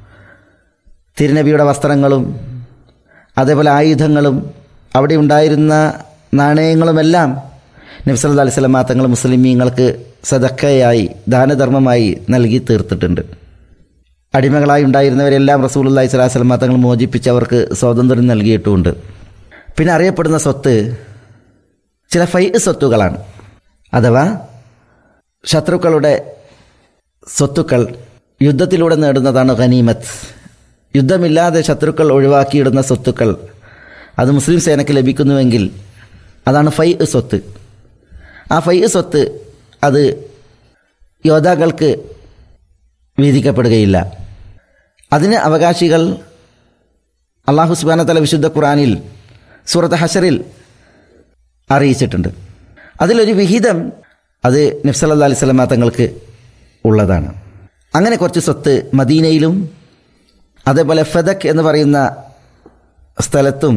തിരുനബിയുടെ വസ്ത്രങ്ങളും അതേപോലെ ആയുധങ്ങളും അവിടെ ഉണ്ടായിരുന്ന നാണയങ്ങളുമെല്ലാം നബ്സല്ലാ അലൈഹി സ്വലമ തങ്ങൾ മുസ്ലിമീങ്ങൾക്ക് സദക്കയായി ദാനധർമ്മമായി നൽകി തീർത്തിട്ടുണ്ട് അടിമകളായി ഉണ്ടായിരുന്നവരെല്ലാം റസൂലുല്ലാഹി സ്വലാഹു സ്വലമ തങ്ങൾ മോചിപ്പിച്ച് അവർക്ക് സ്വാതന്ത്ര്യം നൽകിയിട്ടുമുണ്ട് പിന്നെ അറിയപ്പെടുന്ന സ്വത്ത് ചില ഫൈ സ്വത്തുകളാണ് അഥവാ ശത്രുക്കളുടെ സ്വത്തുക്കൾ യുദ്ധത്തിലൂടെ നേടുന്നതാണ് ഖനീമത്ത് യുദ്ധമില്ലാതെ ശത്രുക്കൾ ഒഴിവാക്കിയിടുന്ന സ്വത്തുക്കൾ അത് മുസ്ലിം സേനയ്ക്ക് ലഭിക്കുന്നുവെങ്കിൽ അതാണ് ഫൈ സ്വത്ത് ആ ഫൈ സ്വത്ത് അത് യോദ്ധാക്കൾക്ക് വീതിക്കപ്പെടുകയില്ല അതിന് അവകാശികൾ അള്ളാഹു സുബാനത്തല വിശുദ്ധ ഖുറാനിൽ സൂറത്ത് ഹഷറിൽ അറിയിച്ചിട്ടുണ്ട് അതിലൊരു വിഹിതം അത് നബ്സല്ലാ അലൈഹി സ്വലമ തങ്ങൾക്ക് ഉള്ളതാണ് അങ്ങനെ കുറച്ച് സ്വത്ത് മദീനയിലും അതേപോലെ ഫെദക് എന്ന് പറയുന്ന സ്ഥലത്തും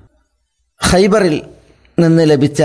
ഖൈബറിൽ നിന്ന് ലഭിച്ച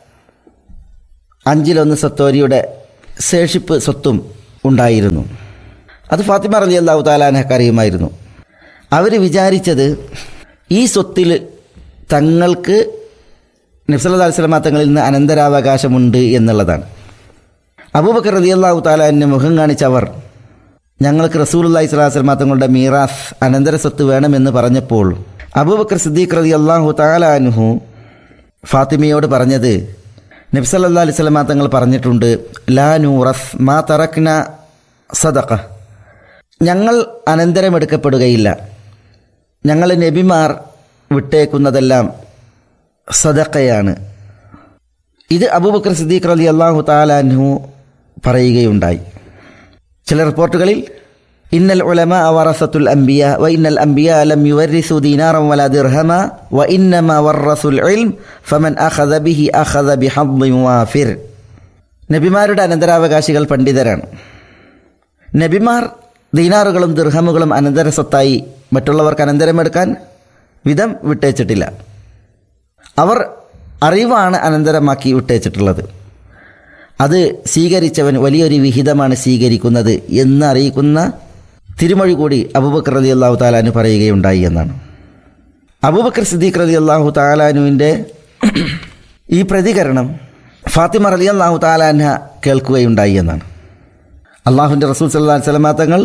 അഞ്ചിലൊന്ന് സത്തോരിയുടെ ശേഷിപ്പ് സ്വത്തും ഉണ്ടായിരുന്നു അത് ഫാത്തിമ റലി അള്ളാഹു താലാനഹക്ക് അറിയുമായിരുന്നു അവർ വിചാരിച്ചത് ഈ സ്വത്തിൽ തങ്ങൾക്ക് നബ്സല്ലാ അലിസ്ലാം തങ്ങളിൽ നിന്ന് അനന്തരാവകാശമുണ്ട് എന്നുള്ളതാണ് അബൂബക്കർ റലി അള്ളാഹു താലാനെ മുഖം കാണിച്ചവർ ഞങ്ങൾക്ക് റസൂലുല്ലാഹി സ്വലാസ്ലമ തങ്ങളുടെ മീറാസ് അനന്തര സ്വത്ത് വേണമെന്ന് പറഞ്ഞപ്പോൾ അബൂബക്കർ സിദ്ദീഖ് റലി അള്ളാഹു താലാനുഹു ഫാത്തിമയോട് പറഞ്ഞത് നബ്സല്ലാ അലൈഹി സ്വലമ തങ്ങൾ പറഞ്ഞിട്ടുണ്ട് ലാ നൂറസ് മാ തറക്ന സദഖ ഞങ്ങൾ അനന്തരമെടുക്കപ്പെടുകയില്ല ഞങ്ങൾ നബിമാർ വിട്ടേക്കുന്നതെല്ലാം സദക്കയാണ് ഇത് അബൂബക്കർ സിദ്ദീഖ് റലി അള്ളാഹു താലാൻഹു പറയുകയുണ്ടായി ചില റിപ്പോർട്ടുകളിൽ ഇന്നൽ ഉലമ വറസത്തുൽ അംബിയ വ ഇന്നൽ അംബിയ ലം യുവരിസു ദീനാറം വല ദിർഹമ വ ഇന്നമ വറസുൽ ഇൽം ഫമൻ അഖദ ബിഹി അഖദ ബിഹദ്ദിൻ വാഫിർ നബിമാരുടെ അനന്തരാവകാശികൾ പണ്ഡിതരാണ് നബിമാർ ദീനാറുകളും ദിർഹമുകളും അനന്തര സ്വത്തായി മറ്റുള്ളവർക്ക് അനന്തരമെടുക്കാൻ വിധം വിട്ടേച്ചിട്ടില്ല അവർ അറിവാണ് അനന്തരമാക്കി വിട്ടേച്ചിട്ടുള്ളത് അത് സ്വീകരിച്ചവൻ വലിയൊരു വിഹിതമാണ് സ്വീകരിക്കുന്നത് എന്ന് അറിയിക്കുന്ന തിരുമൊഴി കൂടി അബൂബക്കർ റതി അള്ളാഹു താലാനു പറയുകയുണ്ടായി എന്നാണ് അബൂബക്കർ സിദ്ദീഖ് റതി അള്ളാഹു താലാനുവിൻ്റെ ഈ പ്രതികരണം ഫാത്തിമ റലി അള്ളാഹു താലാൻഹ കേൾക്കുകയുണ്ടായി എന്നാണ് അള്ളാഹുവിൻ്റെ റസൂൽ സല്ലാ സ്വലമാ തങ്ങൾ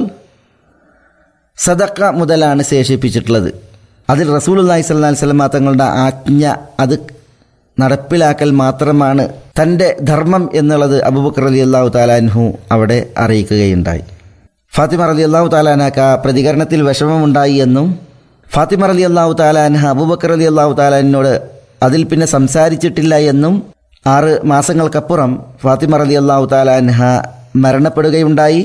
സദക്ക മുതലാണ് ശേഷിപ്പിച്ചിട്ടുള്ളത് അതിൽ റസൂൽ അള്ളാഹി സ്വല്ലാ സ്വലമാ തങ്ങളുടെ ആജ്ഞ അത് നടപ്പിലാക്കൽ മാത്രമാണ് തൻ്റെ ധർമ്മം എന്നുള്ളത് അബൂബക്കർ അലി അള്ളാഹു താലാൻഹു അവിടെ അറിയിക്കുകയുണ്ടായി ഫാത്തിമ അലി അള്ളാഹു താലാനക്ക് ആ പ്രതികരണത്തിൽ വിഷമമുണ്ടായി എന്നും ഫാത്തിമ അലി അള്ളാഹു താലാൻഹ അബൂബക്കർ അലി അള്ളാഹു താലാനോട് അതിൽ പിന്നെ സംസാരിച്ചിട്ടില്ല എന്നും ആറ് മാസങ്ങൾക്കപ്പുറം ഫാത്തിമ അലി അള്ളാഹു താലാൻഹ മരണപ്പെടുകയുണ്ടായി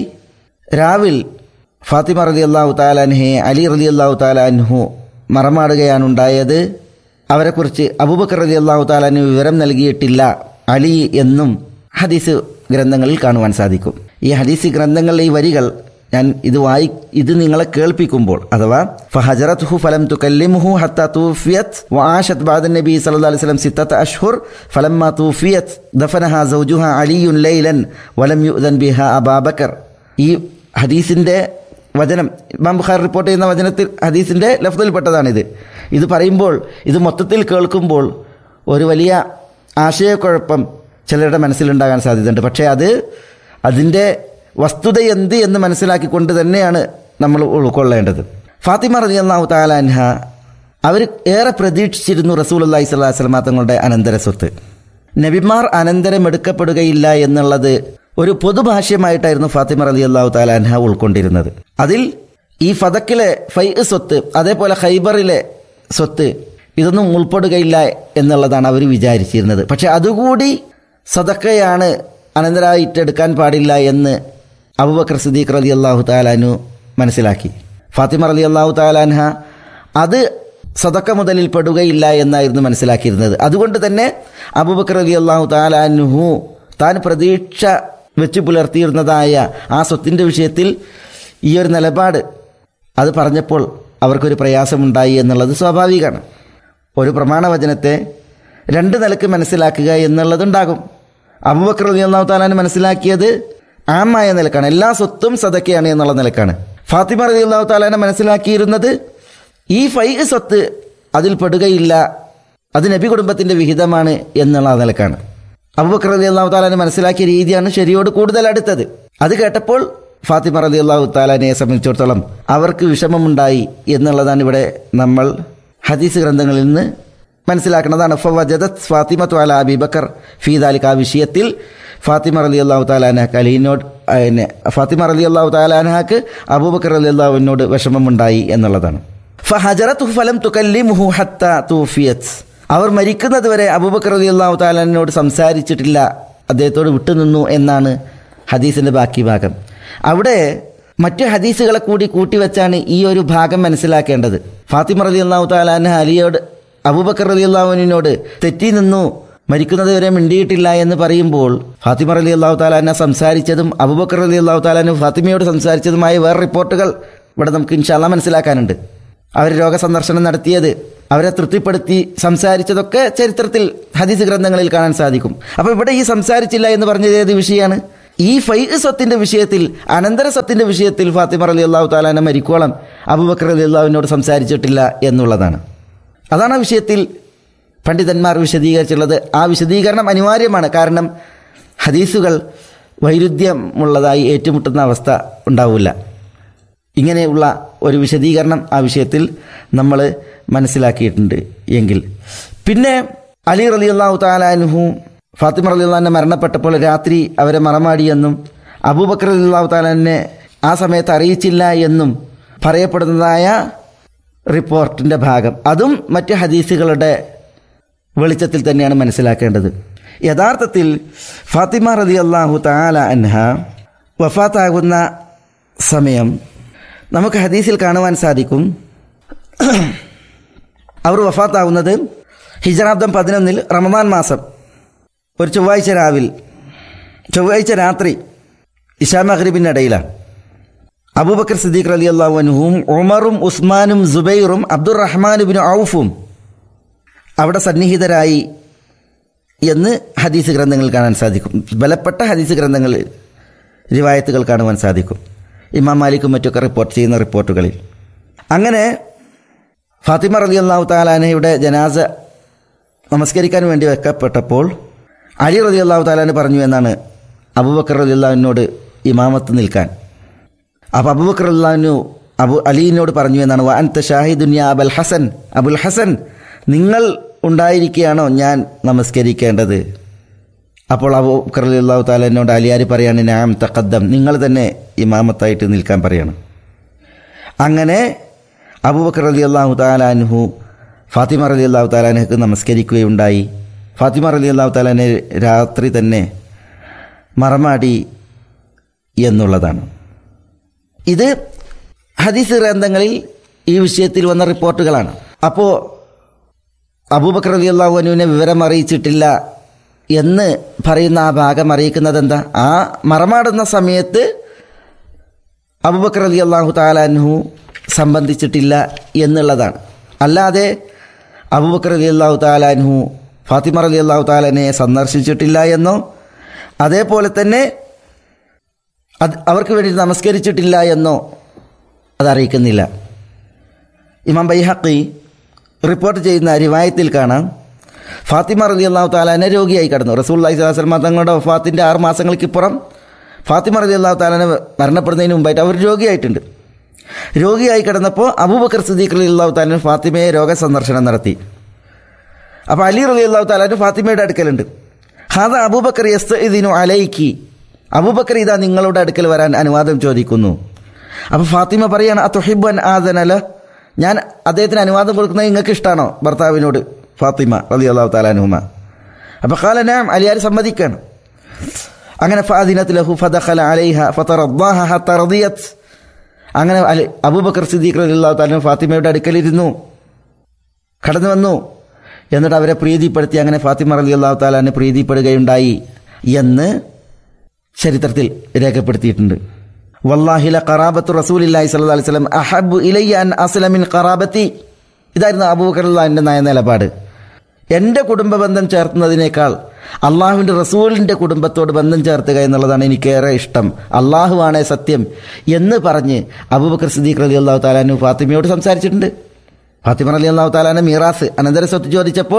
രാവിൽ ഫാത്തിമ റലി അള്ളാഹു താലാൻഹെ അലി റലി അള്ളാഹു താലാൻഹു മറമാടുകയാണുണ്ടായത് അവരെക്കുറിച്ച് അബൂബക്കർ റലി അള്ളാഹു താലാന് വിവരം നൽകിയിട്ടില്ല അലി എന്നും ഹദീസ് ഗ്രന്ഥങ്ങളിൽ കാണുവാൻ സാധിക്കും ഈ ഹദീസ് ഗ്രന്ഥങ്ങളിലെ ഈ വരികൾ ഞാൻ ഇത് വായി ഇത് നിങ്ങളെ കേൾപ്പിക്കുമ്പോൾ അഥവാ ഫഹജറത് ഹു ഫലം തുക്കല്ലിമുഹു ഹത്ത തൂഫിയത് വആഷത് ബാദ നബി സല്ലല്ലാഹു അലൈഹി വസല്ലം സിത്തത അഷ്ഹുർ ഫലമ്മ തൂഫിയത് ദഫനഹ സൗജുഹ അലിയുൻ ലൈലൻ വലം യുഅ്ദൻ ബിഹ അബാബക്കർ ഈ ഹദീസിന്റെ വചനം ഇമാം ബുഖാർ റിപ്പോർട്ട് ചെയ്യുന്ന വചനത്തിൽ ഹദീസിന്റെ ലഫ്തിൽപ്പെട്ടതാണിത് ഇത് പറയുമ്പോൾ ഇത് മൊത്തത്തിൽ കേൾക്കുമ്പോൾ ഒരു വലിയ ആശയക്കുഴപ്പം ചിലരുടെ മനസ്സിലുണ്ടാകാൻ സാധ്യതയുണ്ട് പക്ഷേ അത് അതിൻ്റെ വസ്തുത എന്ത് എന്ന് മനസ്സിലാക്കിക്കൊണ്ട് തന്നെയാണ് നമ്മൾ ഉൾക്കൊള്ളേണ്ടത് ഫാത്തിമ റലി അള്ളാഹു താലാൻഹ അവർ ഏറെ പ്രതീക്ഷിച്ചിരുന്നു റസൂൽ അള്ളാഹി സ്വലാ വസ്ലമ തങ്ങളുടെ അനന്തര സ്വത്ത് നബിമാർ അനന്തരമെടുക്കപ്പെടുകയില്ല എന്നുള്ളത് ഒരു പൊതുഭാഷ്യമായിട്ടായിരുന്നു ഫാത്തിമ റലി അള്ളാഹു താലാൻഹ ഉൾക്കൊണ്ടിരുന്നത് അതിൽ ഈ ഫതക്കിലെ ഫൈ സ്വത്ത് അതേപോലെ ഖൈബറിലെ സ്വത്ത് ഇതൊന്നും ഉൾപ്പെടുകയില്ല എന്നുള്ളതാണ് അവർ വിചാരിച്ചിരുന്നത് പക്ഷെ അതുകൂടി സദക്കയാണ് അനന്തരായിട്ട് എടുക്കാൻ പാടില്ല എന്ന് അബുബക്കർ സിദ്ദീഖ് റലി അള്ളാഹു താലാനു മനസ്സിലാക്കി ഫാത്തിമ റലി അള്ളാഹു താലാൻഹ അത് സദക്ക മുതലിൽ പെടുകയില്ല എന്നായിരുന്നു മനസ്സിലാക്കിയിരുന്നത് അതുകൊണ്ട് തന്നെ അബുബക്കർ റലി അള്ളാഹു താലാനുഹു താൻ പ്രതീക്ഷ വെച്ച് പുലർത്തിയിരുന്നതായ ആ സ്വത്തിൻ്റെ വിഷയത്തിൽ ഈ ഒരു നിലപാട് അത് പറഞ്ഞപ്പോൾ അവർക്കൊരു പ്രയാസമുണ്ടായി എന്നുള്ളത് സ്വാഭാവികമാണ് ഒരു പ്രമാണവചനത്തെ രണ്ട് നിലക്ക് മനസ്സിലാക്കുക എന്നുള്ളതുണ്ടാകും അബുബക്കർ അലി അള്ളാഹു താലാൻ മനസ്സിലാക്കിയത് ആമായ നിലക്കാണ് എല്ലാ സ്വത്തും സദക്കയാണ് എന്നുള്ള നിലക്കാണ് ഫാത്തിമ അലി അള്ളാഹു താലാനെ മനസ്സിലാക്കിയിരുന്നത് ഈ ഫൈ സ്വത്ത് അതിൽ പെടുകയില്ല അത് നബി കുടുംബത്തിന്റെ വിഹിതമാണ് എന്നുള്ള നിലക്കാണ് അബുബക്കർ അലി അള്ളാഹു താലാനെ മനസ്സിലാക്കിയ രീതിയാണ് ശരിയോട് കൂടുതൽ അടുത്തത് അത് കേട്ടപ്പോൾ ഫാത്തിമ റലി അള്ളാഹു താലാനെ സംബന്ധിച്ചിടത്തോളം അവർക്ക് വിഷമമുണ്ടായി എന്നുള്ളതാണ് ഇവിടെ നമ്മൾ ഹദീസ് ഗ്രന്ഥങ്ങളിൽ നിന്ന് മനസ്സിലാക്കുന്നതാണ് ഫവജദത് ഫാത്തിമ ത്വാല അബി ബക്കർ ഫീദാലിക്ക് ആ വിഷയത്തിൽ ഫാത്തിമ റലി അള്ളാഹു താലാനഹക്ക് അലീനോട് പിന്നെ ഫാത്തിമ റലി അള്ളാഹു താലാനഹക്ക് അബൂബക്കർ റലി അള്ളാഹുവിനോട് വിഷമമുണ്ടായി എന്നുള്ളതാണ് ഫഹജറത്ത് ഫലം തുക്കല്ലിമുഹു ഹത്ത തൂഫിയത്ത് അവർ മരിക്കുന്നത് വരെ അബൂബക്കർ റലി അള്ളാഹു താലാനോട് സംസാരിച്ചിട്ടില്ല അദ്ദേഹത്തോട് വിട്ടുനിന്നു എന്നാണ് ഹദീസിന്റെ ബാക്കി ഭാഗം അവിടെ മറ്റു ഹദീസുകളെ കൂടി കൂട്ടിവെച്ചാണ് ഈ ഒരു ഭാഗം മനസ്സിലാക്കേണ്ടത് ഫാത്തിമ റലി അള്ളാഹു താലാന അലിയോട് അബൂബക്കർ റലി അള്ളാഹുവിനോട് തെറ്റി നിന്നു മരിക്കുന്നത് വരെ മിണ്ടിയിട്ടില്ല എന്ന് പറയുമ്പോൾ ഫാത്തിമ റലി അള്ളാഹു താലാന സംസാരിച്ചതും അബൂബക്കർ റലി അള്ളാഹു താലാന് ഫാത്തിമയോട് സംസാരിച്ചതുമായ വേറെ റിപ്പോർട്ടുകൾ ഇവിടെ നമുക്ക് ഇൻഷാല്ല മനസ്സിലാക്കാനുണ്ട് അവർ രോഗസന്ദർശനം നടത്തിയത് അവരെ തൃപ്തിപ്പെടുത്തി സംസാരിച്ചതൊക്കെ ചരിത്രത്തിൽ ഹദീസ് ഗ്രന്ഥങ്ങളിൽ കാണാൻ സാധിക്കും അപ്പോൾ ഇവിടെ ഈ സംസാരിച്ചില്ല എന്ന് പറഞ്ഞത് ഏത് വിഷയമാണ് ഈ ഫൈ സ്വത്തിന്റെ വിഷയത്തിൽ അനന്തര സ്വത്തിന്റെ വിഷയത്തിൽ ഫാത്തിമ അലി അള്ളാഹു താലാനെ മരിക്കോളം അബുബക്കർ അലി അള്ളാഹുവിനോട് സംസാരിച്ചിട്ടില്ല എന്നുള്ളതാണ് അതാണ് ആ വിഷയത്തിൽ പണ്ഡിതന്മാർ വിശദീകരിച്ചുള്ളത് ആ വിശദീകരണം അനിവാര്യമാണ് കാരണം ഹദീസുകൾ വൈരുദ്ധ്യമുള്ളതായി ഏറ്റുമുട്ടുന്ന അവസ്ഥ ഉണ്ടാവില്ല ഇങ്ങനെയുള്ള ഒരു വിശദീകരണം ആ വിഷയത്തിൽ നമ്മൾ മനസ്സിലാക്കിയിട്ടുണ്ട് എങ്കിൽ പിന്നെ അലി റലി അള്ളാഹു താലാനുഹു ഫാത്തിമ റലി അള്ളഹാനെ മരണപ്പെട്ടപ്പോൾ രാത്രി അവരെ മറമാടിയെന്നും അബൂബക്കർ അലി അള്ളാഹു താലാനെ ആ സമയത്ത് അറിയിച്ചില്ല എന്നും പറയപ്പെടുന്നതായ റിപ്പോർട്ടിൻ്റെ ഭാഗം അതും മറ്റ് ഹദീസുകളുടെ വെളിച്ചത്തിൽ തന്നെയാണ് മനസ്സിലാക്കേണ്ടത് യഥാർത്ഥത്തിൽ ഫാത്തിമ റതി അള്ളാഹു താല അൻഹ വഫാത്താകുന്ന സമയം നമുക്ക് ഹദീസിൽ കാണുവാൻ സാധിക്കും അവർ വഫാത്താകുന്നത് ഹിജറാബ്ദം പതിനൊന്നിൽ റമദാൻ മാസം ഒരു ചൊവ്വാഴ്ച രാവിൽ ചൊവ്വാഴ്ച രാത്രി ഇഷാ മഹ്രിബിൻ്റെ ഇടയിലാണ് അബൂബക്കർ സിദ്ദീഖ് അലി അള്ളാഹുനും ഉമറും ഉസ്മാനും സുബൈറും അബ്ദുറഹ്മാനുബിൻ ഔഫും അവിടെ സന്നിഹിതരായി എന്ന് ഹദീസ് ഗ്രന്ഥങ്ങൾ കാണാൻ സാധിക്കും ബലപ്പെട്ട ഹദീസ് ഗ്രന്ഥങ്ങൾ റിവായത്തുകൾ കാണുവാൻ സാധിക്കും ഇമാം മാലിക്കും മറ്റൊക്കെ റിപ്പോർട്ട് ചെയ്യുന്ന റിപ്പോർട്ടുകളിൽ അങ്ങനെ ഫാത്തിമ റലി അള്ളാഹു താലാനയുടെ ജനാസ നമസ്കരിക്കാൻ വേണ്ടി വെക്കപ്പെട്ടപ്പോൾ അലി റലി അള്ളാഹു താലാന് പറഞ്ഞു എന്നാണ് അബൂബക്കർ റലി അള്ളാഹുവിനോട് ഇമാമത്ത് നിൽക്കാൻ അപ്പോൾ അബൂബക്കർ അള്ളാഹുനു അബു അലീനോട് പറഞ്ഞു എന്നാണ് വാൻത ഷാഹിദുന്യ അബൽ ഹസൻ അബുൽ ഹസൻ നിങ്ങൾ ഉണ്ടായിരിക്കുകയാണോ ഞാൻ നമസ്കരിക്കേണ്ടത് അപ്പോൾ അബൂ ബക്കർ അള്ളാഹു താലനോട് അലിയാരി പറയാണ് നാം തക്കദ്ദം നിങ്ങൾ തന്നെ ഇമാമത്തായിട്ട് നിൽക്കാൻ പറയാണ് അങ്ങനെ അബൂബക്കർ അലി അള്ളാഹു താലാൻഹു ഫാത്തിമ റലി അള്ളാഹു താലാനഹക്ക് നമസ്കരിക്കുകയുണ്ടായി ഫാത്തിമ റലി അള്ളാഹു താലാനെ രാത്രി തന്നെ മറമാടി എന്നുള്ളതാണ് ഇത് ഹദീസ് ഗ്രന്ഥങ്ങളിൽ ഈ വിഷയത്തിൽ വന്ന റിപ്പോർട്ടുകളാണ് അപ്പോൾ അബൂബക്കർ അലി അള്ളാഹുവിനെ വിവരം അറിയിച്ചിട്ടില്ല എന്ന് പറയുന്ന ആ ഭാഗം അറിയിക്കുന്നത് എന്താ ആ മറമാടുന്ന സമയത്ത് അബൂബക്കർ അലി അള്ളാഹു താലാൻഹു സംബന്ധിച്ചിട്ടില്ല എന്നുള്ളതാണ് അല്ലാതെ അബൂബക്കർ അലി അള്ളാഹു താലാൻഹു ഫാത്തിമ അലി അള്ളാഹു താലാനെ സന്ദർശിച്ചിട്ടില്ല എന്നോ അതേപോലെ തന്നെ അത് അവർക്ക് വേണ്ടി നമസ്കരിച്ചിട്ടില്ല എന്നോ അതറിയിക്കുന്നില്ല ഇമാം ബൈഹക്കി റിപ്പോർട്ട് ചെയ്യുന്ന റിവായത്തിൽ കാണാം ഫാത്തിമ റലി അള്ളാഹു താലാനെ രോഗിയായി കടന്നു റസൂൽ അലൈഹി സ്വലാസ്ലമ തങ്ങളുടെ വഫാത്തിൻ്റെ ആറ് മാസങ്ങൾക്കിപ്പുറം ഫാത്തിമ റലി അള്ളാഹു താലാനെ മരണപ്പെടുന്നതിന് മുമ്പായിട്ട് അവർ രോഗിയായിട്ടുണ്ട് രോഗിയായി കിടന്നപ്പോൾ അബൂബക്കർ സിദ്ദീഖ് അലി അള്ളാഹു താലാൻ ഫാത്തിമയെ രോഗസന്ദർശനം നടത്തി അപ്പോൾ അലി റലി അള്ളാഹു താലാൻ ഫാത്തിമയുടെ അടുക്കലുണ്ട് ഹാദ അബൂബക്കർ യസ് ഇതിനു അലൈക്കി അബൂബക്കർ ഇതാ നിങ്ങളുടെ അടുക്കൽ വരാൻ അനുവാദം ചോദിക്കുന്നു അപ്പോൾ ഫാത്തിമ പറയാണ് ആ തൊഹിബൻ ആദനല ഞാൻ അദ്ദേഹത്തിന് അനുവാദം കൊടുക്കുന്നത് നിങ്ങൾക്ക് ഇഷ്ടമാണോ ഭർത്താവിനോട് ഫാത്തിമ റലി അള്ളാഹു താലാനുഹുമ അപ്പോൾ കാലനാം അലിയാർ സമ്മതിക്കാണ് അങ്ങനെ ഫാദിനത്ത് ലഹു ഫദഖല അലൈഹ ഫതറദ്ദാഹ ഹത്ത റദിയത് അങ്ങനെ അലി അബൂബക്കർ സിദ്ദീഖ് റലി അള്ളാഹു താലാൻ ഫാത്തിമയുടെ അടുക്കലിരുന്നു കടന്നു വന്നു എന്നിട്ട് അവരെ പ്രീതിപ്പെടുത്തി അങ്ങനെ ഫാത്തിമ റലി അള്ളാഹു താലാനെ പ്രീതിപ്പെടുകയുണ്ടായി എന്ന് ചരിത്രത്തിൽ രേഖപ്പെടുത്തിയിട്ടുണ്ട് വല്ലാഹില ഖറാബത്തു റസൂലില്ലാഹി സ്വല്ലല്ലാഹി അലൈഹി വസല്ലം അഹബ്ബു ഇലയ്യ അൻ അസ്ലമിൻ ഖറാബത്തി ഇതായിരുന്നു അബൂബക്കറുള്ളാഹിൻ്റെ നയ നിലപാട് എൻ്റെ കുടുംബ ബന്ധം ചേർത്തുന്നതിനേക്കാൾ അള്ളാഹുവിൻ്റെ റസൂലിൻ്റെ കുടുംബത്തോട് ബന്ധം ചേർത്തുക എന്നുള്ളതാണ് എനിക്കേറെ ഇഷ്ടം അള്ളാഹുവാണേ സത്യം എന്ന് പറഞ്ഞ് അബൂബക്കർ സിദ്ദീഖ് റലി അള്ളാഹു താലാനു ഫാത്തിമയോട് സംസാരിച്ചിട്ടുണ്ട് ഫാത്തിമ റലി അള്ളാഹു താലാന മീറാസ് അനന്തര സ്വത്ത് ചോദിച്ചപ്പോൾ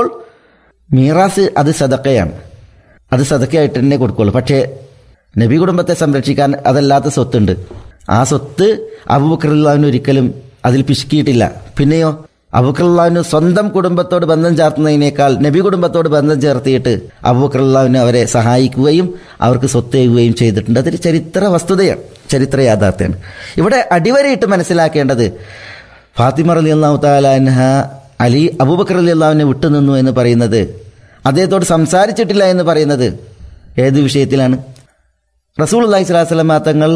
മീറാസ് അത് സദക്കയാണ് അത് സദക്കയായിട്ട് തന്നെ കൊടുക്കുള്ളൂ പക്ഷേ നബി കുടുംബത്തെ സംരക്ഷിക്കാൻ അതല്ലാത്ത സ്വത്തുണ്ട് ആ സ്വത്ത് അബൂബക്കറുല്ലാവിന് ഒരിക്കലും അതിൽ പിശുക്കിയിട്ടില്ല പിന്നെയോ അബൂബക്കറുല്ലാവിന് സ്വന്തം കുടുംബത്തോട് ബന്ധം ചേർത്തുന്നതിനേക്കാൾ നബി കുടുംബത്തോട് ബന്ധം ചേർത്തിയിട്ട് അബൂബക്കറുല്ലാവിന് അവരെ സഹായിക്കുകയും അവർക്ക് സ്വത്ത് ചെയ്യുകയും ചെയ്തിട്ടുണ്ട് അതൊരു ചരിത്ര വസ്തുതയാണ് ചരിത്ര യാഥാർത്ഥ്യമാണ് ഇവിടെ അടിവരയിട്ട് മനസ്സിലാക്കേണ്ടത് ഫാത്തിമ അലി അള്ളാഹു താലാൻഹ അലി അബൂബക്കർ അലി അള്ളാഹുവിനെ വിട്ടുനിന്നു എന്ന് പറയുന്നത് അദ്ദേഹത്തോട് സംസാരിച്ചിട്ടില്ല എന്ന് പറയുന്നത് ഏത് വിഷയത്തിലാണ് റസൂൽ അള്ളഹി സ്വലാസ്ലമ തങ്ങൾ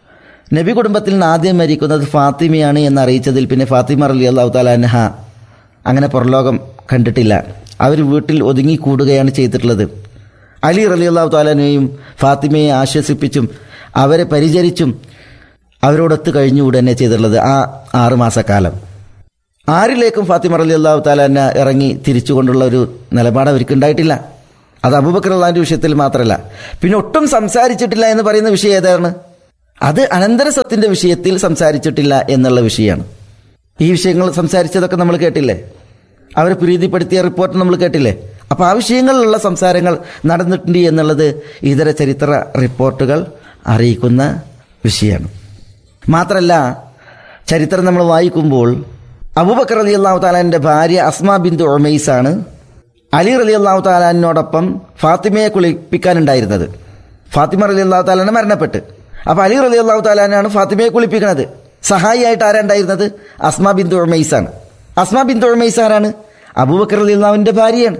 നബി കുടുംബത്തിൽ നിന്ന് ആദ്യം മരിക്കുന്നത് ഫാത്തിമയാണ് എന്ന് അറിയിച്ചതിൽ പിന്നെ ഫാത്തിമ അലി അള്ളാഹു താലാൻഹ അങ്ങനെ പുറലോകം കണ്ടിട്ടില്ല അവർ വീട്ടിൽ ഒതുങ്ങി കൂടുകയാണ് ചെയ്തിട്ടുള്ളത് അലി റലി അള്ളാഹു താലാനെയും ഫാത്തിമയെ ആശ്വസിപ്പിച്ചും അവരെ പരിചരിച്ചും അവരോടൊത്ത് കഴിഞ്ഞുകൂടെ തന്നെ ചെയ്തിട്ടുള്ളത് ആ ആറുമാസക്കാലം ആരിലേക്കും ഫാത്തിമ റലി അള്ളാഹു താലാന ഇറങ്ങി തിരിച്ചുകൊണ്ടുള്ള ഒരു നിലപാട് അവർക്ക് ഉണ്ടായിട്ടില്ല അത് അബൂബക്കർ അള്ളാഹിന്റെ വിഷയത്തിൽ മാത്രമല്ല പിന്നെ ഒട്ടും സംസാരിച്ചിട്ടില്ല എന്ന് പറയുന്ന വിഷയം ഏതാണ് അത് അനന്തര സ്വത്തിന്റെ വിഷയത്തിൽ സംസാരിച്ചിട്ടില്ല എന്നുള്ള വിഷയമാണ് ഈ വിഷയങ്ങൾ സംസാരിച്ചതൊക്കെ നമ്മൾ കേട്ടില്ലേ അവരെ പ്രീതിപ്പെടുത്തിയ റിപ്പോർട്ട് നമ്മൾ കേട്ടില്ലേ അപ്പോൾ ആ വിഷയങ്ങളിലുള്ള സംസാരങ്ങൾ നടന്നിട്ടുണ്ട് എന്നുള്ളത് ഇതര ചരിത്ര റിപ്പോർട്ടുകൾ അറിയിക്കുന്ന വിഷയമാണ് മാത്രമല്ല ചരിത്രം നമ്മൾ വായിക്കുമ്പോൾ അബൂബക്കർ അലി അള്ളാഹു താലാന്റെ ഭാര്യ അസ്മാ ബിന്ദു ഒമൈസ് ആണ് അലി റലി അള്ളാഹു താലാനോടൊപ്പം ഫാത്തിമയെ കുളിപ്പിക്കാനുണ്ടായിരുന്നത് ഫാത്തിമ റലി അള്ളാഹു താലാനെ മരണപ്പെട്ട് അപ്പോൾ അലി റലി അള്ളാഹു താലാനാണ് ഫാത്തിമയെ കുളിപ്പിക്കുന്നത് സഹായിയായിട്ട് ആരാണ്ടായിരുന്നത് അസ്മ ബിന്ദു ഉമൈസാണ് അസ്മ ബിന്ദു ഉമൈസ് ആരാണ് അബൂബക്കർ അലി അള്ളാഹുവിന്റെ ഭാര്യയാണ്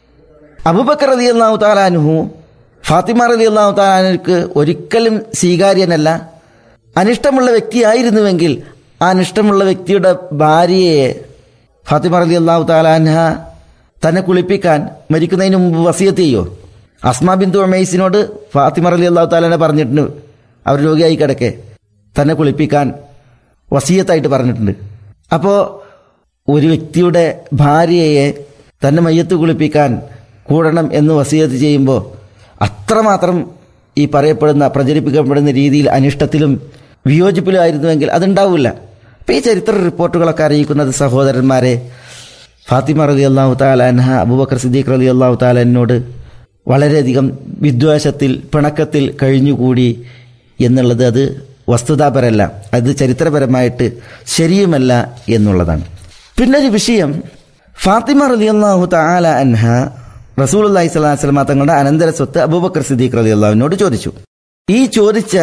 അബൂബക്കർ അലി അള്ളാഹു താലാനുഹു ഫാത്തിമ അലി അള്ളാഹു താലാനുക്ക് ഒരിക്കലും സ്വീകാര്യനല്ല അനിഷ്ടമുള്ള വ്യക്തിയായിരുന്നുവെങ്കിൽ ആ അനിഷ്ടമുള്ള വ്യക്തിയുടെ ഭാര്യയെ ഫാത്തിമ അലി അള്ളാഹു താലാൻഹ തന്നെ കുളിപ്പിക്കാൻ മരിക്കുന്നതിന് മുമ്പ് വസിയത്ത് ചെയ്യോ അസ്മ ബിന്ദു ഉമൈസിനോട് ഫാത്തിമ അലി അള്ളാഹു താലാനെ പറഞ്ഞിട്ടുണ്ട് അവർ രോഗിയായി കിടക്കെ തന്നെ കുളിപ്പിക്കാൻ വസീയത്തായിട്ട് പറഞ്ഞിട്ടുണ്ട് അപ്പോൾ ഒരു വ്യക്തിയുടെ ഭാര്യയെ തന്നെ മയ്യത്ത് കുളിപ്പിക്കാൻ കൂടണം എന്ന് വസീയത്ത് ചെയ്യുമ്പോൾ അത്രമാത്രം ഈ പറയപ്പെടുന്ന പ്രചരിപ്പിക്കപ്പെടുന്ന രീതിയിൽ അനിഷ്ടത്തിലും വിയോജിപ്പിലുമായിരുന്നുവെങ്കിൽ അതുണ്ടാവില്ല അപ്പം ഈ ചരിത്ര റിപ്പോർട്ടുകളൊക്കെ അറിയിക്കുന്നത് സഹോദരന്മാരെ ഫാത്തിമ റലി അള്ളാഹു താലാൻഹ അബൂബക്കർ സിദ്ദീഖ് റലി അള്ളാഹു താലാനോട് വളരെയധികം വിദ്വേഷത്തിൽ പിണക്കത്തിൽ കഴിഞ്ഞുകൂടി എന്നുള്ളത് അത് വസ്തുതാപരമല്ല അത് ചരിത്രപരമായിട്ട് ശരിയുമല്ല എന്നുള്ളതാണ് പിന്നെ ഒരു വിഷയം ഫാത്തിമ റലി അള്ളാഹു താല അൻഹ റസൂൽ അള്ളാഹി സ്വലാഹു വസ്ലമ തങ്ങളുടെ അനന്തര സ്വത്ത് അബൂബക്കർ സിദ്ദീഖ് റലി അള്ളാഹുവിനോട് ചോദിച്ചു ഈ ചോദിച്ച